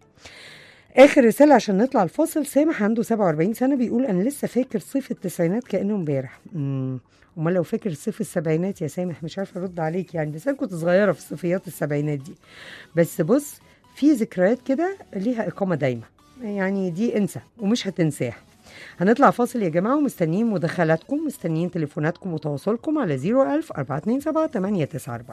اخر رساله عشان نطلع الفاصل سامح عنده 47 سنه بيقول انا لسه فاكر صيف التسعينات كانه امبارح امم امال لو فاكر صيف السبعينات يا سامح مش عارفه ارد عليك يعني بس انا كنت صغيره في صيفيات السبعينات دي بس بص في ذكريات كده ليها اقامه دايمه يعني دي انسى ومش هتنساها هنطلع فاصل يا جماعه ومستنيين مداخلاتكم مستنيين تليفوناتكم وتواصلكم على 01000 427 894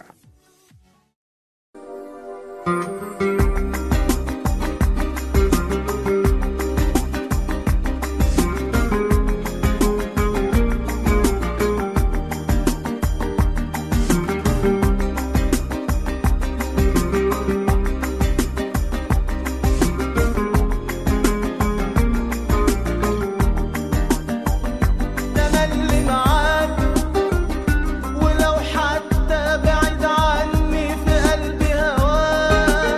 تملي معاك ولو حتى بعيد عني في قلبي هواك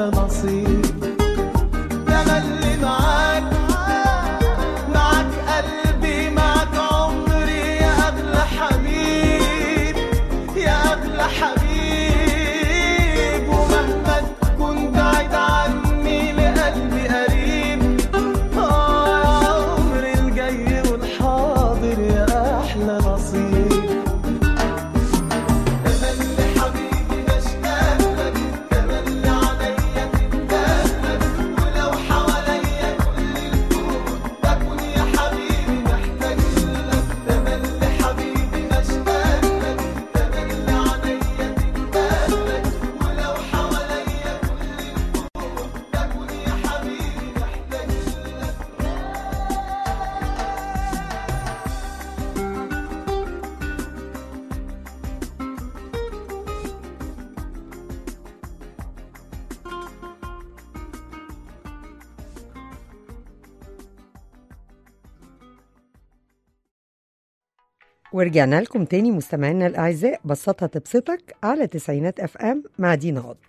أحلى نصيب تملي معاك معاك قلبي معاك عمري يا أغلى حبيب يا أغلى حبيب ومهما تكون بعيد عني لقلبي قريب آه يا عمري الجاي والحاضر يا أحلى نصيب تملي حبيبي بشتاق لك تملي عليا تتدلك ولو حواليا كل الكون بكون يا حبيبي محتاج لك تملي حبيبي بشتاق لك تملي عليا تتدلك ولو حواليا كل الكون بكون يا حبيبي محتاج لك ورجعنا لكم تاني مستمعينا الأعزاء بسطها تبسطك على تسعينات اف ام مع دينا عضب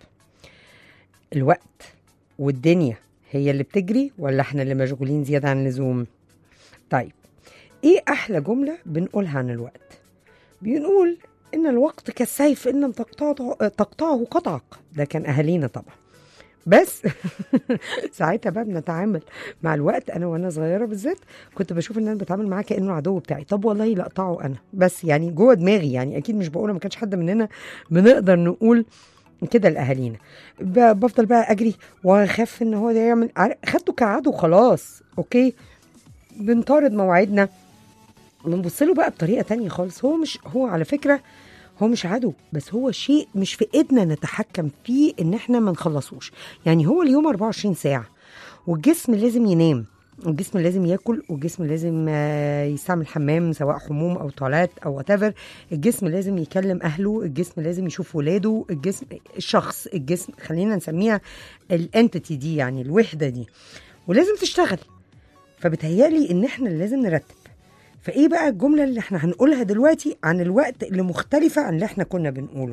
الوقت والدنيا هي اللي بتجري ولا احنا اللي مشغولين زيادة عن اللزوم طيب ايه احلى جملة بنقولها عن الوقت بنقول ان الوقت كالسيف ان لم تقطعه, تقطعه قطعك ده كان اهالينا طبعا بس ساعتها بقى بنتعامل مع الوقت انا وانا صغيره بالذات كنت بشوف ان انا بتعامل معاه كانه العدو بتاعي طب والله لا اقطعه انا بس يعني جوه دماغي يعني اكيد مش بقوله ما كانش حد مننا بنقدر نقول كده لاهالينا ب- بفضل بقى اجري واخاف ان هو ده يعمل عار- خدته كعدو خلاص اوكي بنطارد مواعيدنا بنبص له بقى بطريقه تانية خالص هو مش هو على فكره هو مش عدو بس هو شيء مش في ايدنا نتحكم فيه ان احنا ما نخلصوش يعني هو اليوم 24 ساعه والجسم لازم ينام والجسم لازم ياكل والجسم لازم آه، يستعمل حمام سواء حموم او تواليت او وات الجسم لازم يكلم اهله الجسم لازم يشوف ولاده الجسم الشخص الجسم خلينا نسميها الانتيتي دي يعني الوحده دي ولازم تشتغل فبتهيألي ان احنا اللي لازم نرتب فايه بقى الجمله اللي احنا هنقولها دلوقتي عن الوقت اللي مختلفه عن اللي احنا كنا بنقوله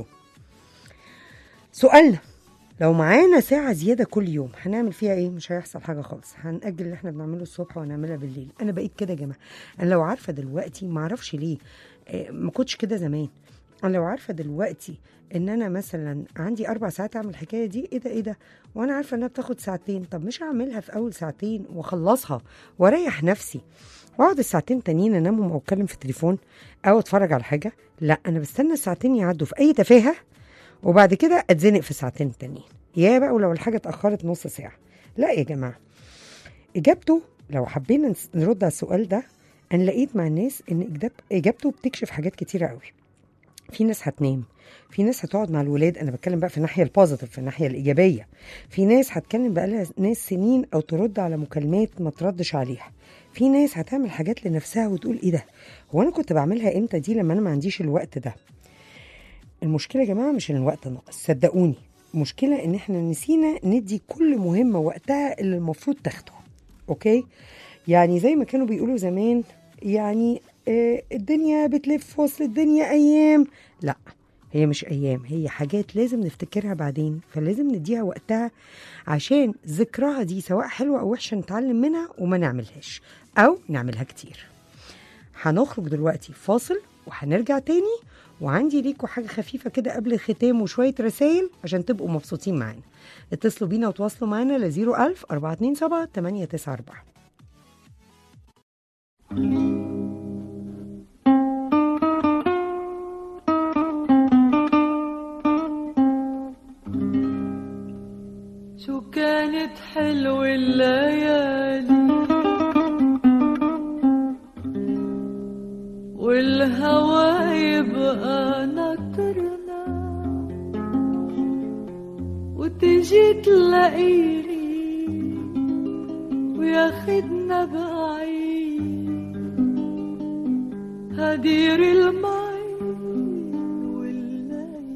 سؤالنا لو معانا ساعة زيادة كل يوم هنعمل فيها ايه؟ مش هيحصل حاجة خالص هنأجل اللي احنا بنعمله الصبح وهنعملها بالليل انا بقيت كده يا جماعة انا لو عارفة دلوقتي معرفش ليه آه، ما كنتش كده زمان انا لو عارفة دلوقتي ان انا مثلا عندي اربع ساعات اعمل الحكاية دي ايه ده ايه ده وانا عارفة انها بتاخد ساعتين طب مش هعملها في اول ساعتين واخلصها واريح نفسي واقعد الساعتين تانيين انامهم او اتكلم في التليفون او اتفرج على حاجة لا انا بستنى الساعتين يعدوا في اي تفاهة وبعد كده اتزنق في ساعتين تانيين يا بقى ولو الحاجه اتاخرت نص ساعه لا يا جماعه اجابته لو حبينا نس- نرد على السؤال ده انا لقيت مع الناس ان إجاب- اجابته بتكشف حاجات كتيره قوي في ناس هتنام في ناس هتقعد مع الولاد انا بتكلم بقى في الناحيه البوزيتيف في الناحيه الايجابيه في ناس هتكلم بقى لها ناس سنين او ترد على مكالمات ما تردش عليها في ناس هتعمل حاجات لنفسها وتقول ايه ده هو انا كنت بعملها امتى دي لما انا ما عنديش الوقت ده المشكله يا جماعه مش ان الوقت ناقص صدقوني المشكله ان احنا نسينا ندي كل مهمه وقتها اللي المفروض تاخده اوكي يعني زي ما كانوا بيقولوا زمان يعني آه الدنيا بتلف في وسط الدنيا ايام لا هي مش ايام هي حاجات لازم نفتكرها بعدين فلازم نديها وقتها عشان ذكراها دي سواء حلوه او وحشه نتعلم منها وما نعملهاش او نعملها كتير هنخرج دلوقتي فاصل وهنرجع تاني وعندي ليكوا حاجة خفيفة كده قبل الختام وشوية رسائل عشان تبقوا مبسوطين معانا اتصلوا بينا وتواصلوا معانا ل 01000 427 894 شو كانت حلوة الليالي والهوى يبقى ناطرنا وتجي تلاقيني وياخدنا بعيد هدير المي والليل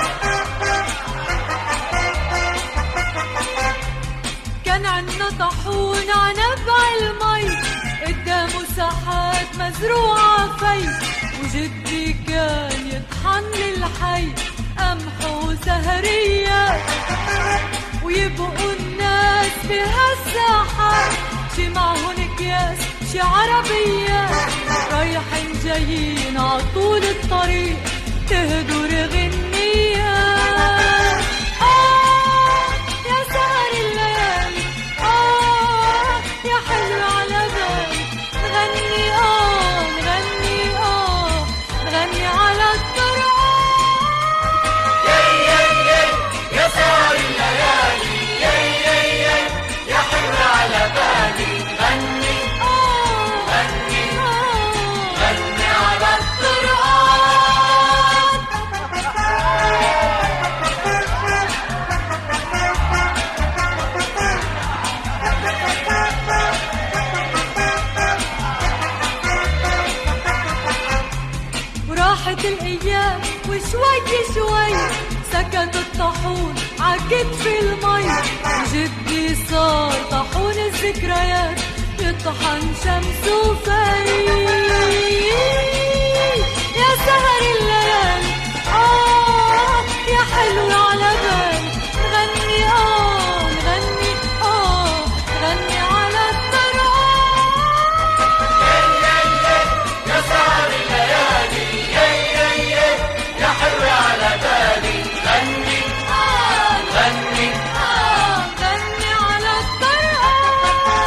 كان عنا طحون يكون عنبع المي قدامه ساحات مزروعة في وجدي كان يطحن للحي قمح وسهرية ويبقوا الناس بهالساحات شي معهن اكياس شي عربية رايحين جايين عطول الطريق تهدر غنية آه يا سهر الليالي آه يا حلو على بالي نغني آه نغني آه نغني على الطرقات وراحت الايام وشوي شوي سكت الطاحون عكت في المي وجدي صار طاحون الذكريات يطحن شمس وفي يا سهر الليالي آه يا حلو على بالي نغني آه نغني آه نغني على الطرقات غني غني على الطرقات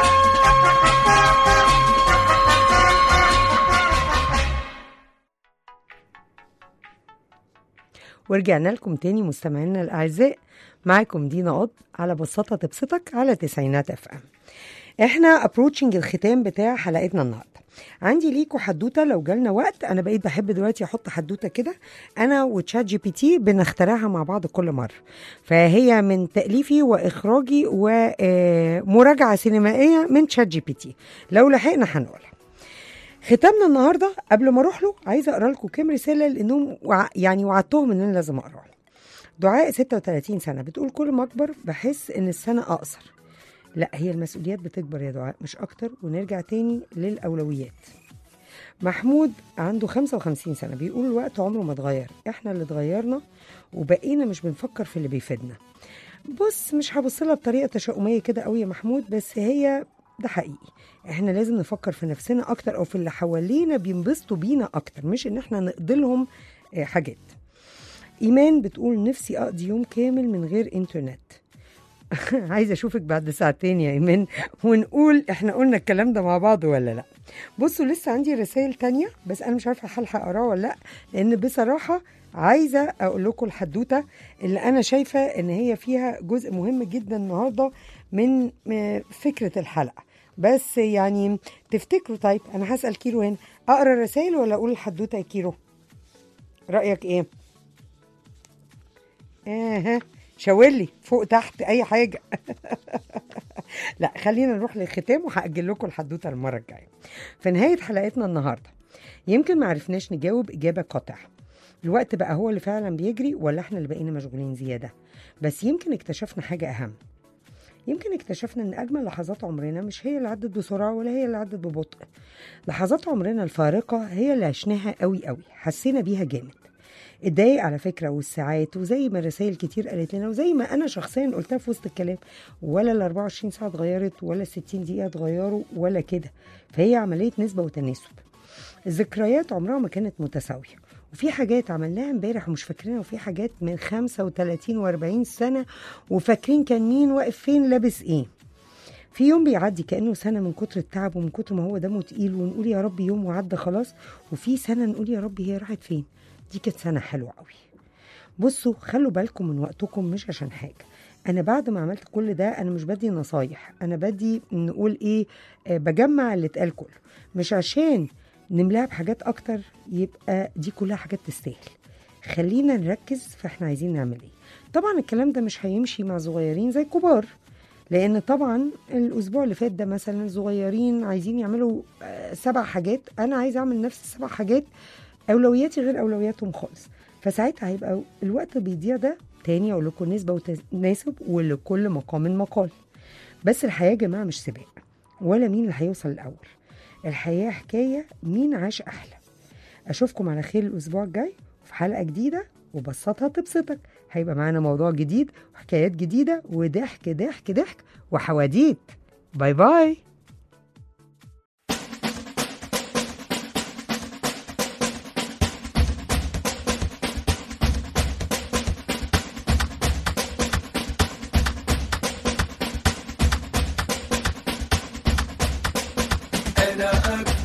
ورجعنا لكم تاني مستمعينا الاعزاء معاكم دينا قط على بساطه تبسطك على تسعينات اف ام احنا ابروتشنج الختام بتاع حلقتنا النهارده عندي ليكوا حدوته لو جالنا وقت انا بقيت بحب دلوقتي احط حدوته كده انا وتشات جي بي تي بنخترعها مع بعض كل مره فهي من تاليفي واخراجي ومراجعه سينمائيه من تشات جي بي تي لو لحقنا هنقولها ختامنا النهارده قبل ما اروح له عايزه اقرا لكم كام رساله لانهم وع... يعني وعدتهم ان انا لازم اقرا لهم. دعاء 36 سنه بتقول كل ما اكبر بحس ان السنه اقصر لا هي المسؤوليات بتكبر يا دعاء مش اكتر ونرجع تاني للاولويات محمود عنده 55 سنه بيقول الوقت عمره ما اتغير احنا اللي اتغيرنا وبقينا مش بنفكر في اللي بيفيدنا بص مش هبص لها بطريقه تشاؤميه كده قوي يا محمود بس هي ده حقيقي احنا لازم نفكر في نفسنا اكتر او في اللي حوالينا بينبسطوا بينا اكتر مش ان احنا نقضي لهم آه، حاجات ايمان بتقول نفسي اقضي يوم كامل من غير انترنت عايزه اشوفك بعد ساعتين يا ايمان ونقول احنا قلنا الكلام ده مع بعض ولا لا بصوا لسه عندي رسائل تانية بس انا مش عارفه هلحق اقراها ولا لا لان بصراحه عايزه اقول لكم الحدوته اللي انا شايفه ان هي فيها جزء مهم جدا النهارده من م- فكره الحلقه بس يعني تفتكروا طيب انا هسال كيرو هنا اقرا الرسائل ولا اقول الحدوته يا كيرو رايك ايه اها شاورلي فوق تحت اي حاجه لا خلينا نروح للختام وهاجل لكم الحدوته المره الجايه في نهايه حلقتنا النهارده يمكن ما عرفناش نجاوب اجابه قاطعه الوقت بقى هو اللي فعلا بيجري ولا احنا اللي بقينا مشغولين زياده بس يمكن اكتشفنا حاجه اهم يمكن اكتشفنا ان اجمل لحظات عمرنا مش هي اللي عدت بسرعه ولا هي اللي عدت ببطء لحظات عمرنا الفارقه هي اللي عشناها قوي قوي حسينا بيها جامد الدقايق على فكره والساعات وزي ما رسائل كتير قالت لنا وزي ما انا شخصيا قلتها في وسط الكلام ولا ال 24 ساعه اتغيرت ولا ال 60 دقيقه اتغيروا ولا كده فهي عمليه نسبه وتناسب الذكريات عمرها ما كانت متساويه وفي حاجات عملناها امبارح ومش فاكرينها وفي حاجات من 35 و40 سنه وفاكرين كان مين واقف فين لابس ايه في يوم بيعدي كانه سنه من كتر التعب ومن كتر ما هو دمه تقيل ونقول يا رب يوم وعدى خلاص وفي سنه نقول يا رب هي راحت فين دي كانت سنه حلوه قوي بصوا خلوا بالكم من وقتكم مش عشان حاجه انا بعد ما عملت كل ده انا مش بدي نصايح انا بدي نقول ايه آه بجمع اللي اتقال كله مش عشان نملاها بحاجات اكتر يبقى دي كلها حاجات تستاهل خلينا نركز في احنا عايزين نعمل ايه طبعا الكلام ده مش هيمشي مع صغيرين زي كبار لان طبعا الاسبوع اللي فات ده مثلا صغيرين عايزين يعملوا آه، سبع حاجات انا عايز اعمل نفس السبع حاجات اولوياتي غير اولوياتهم خالص فساعتها هيبقى الوقت بيضيع ده تاني اقول لكم نسبه وتناسب ولكل مقام مقال بس الحياة يا جماعة مش سباق ولا مين اللي هيوصل الأول الحياة حكاية مين عاش أحلى أشوفكم على خير الأسبوع الجاي في حلقة جديدة وبسطها تبسطك هيبقى معانا موضوع جديد وحكايات جديدة وضحك ضحك ضحك وحواديت باي باي انا اكتر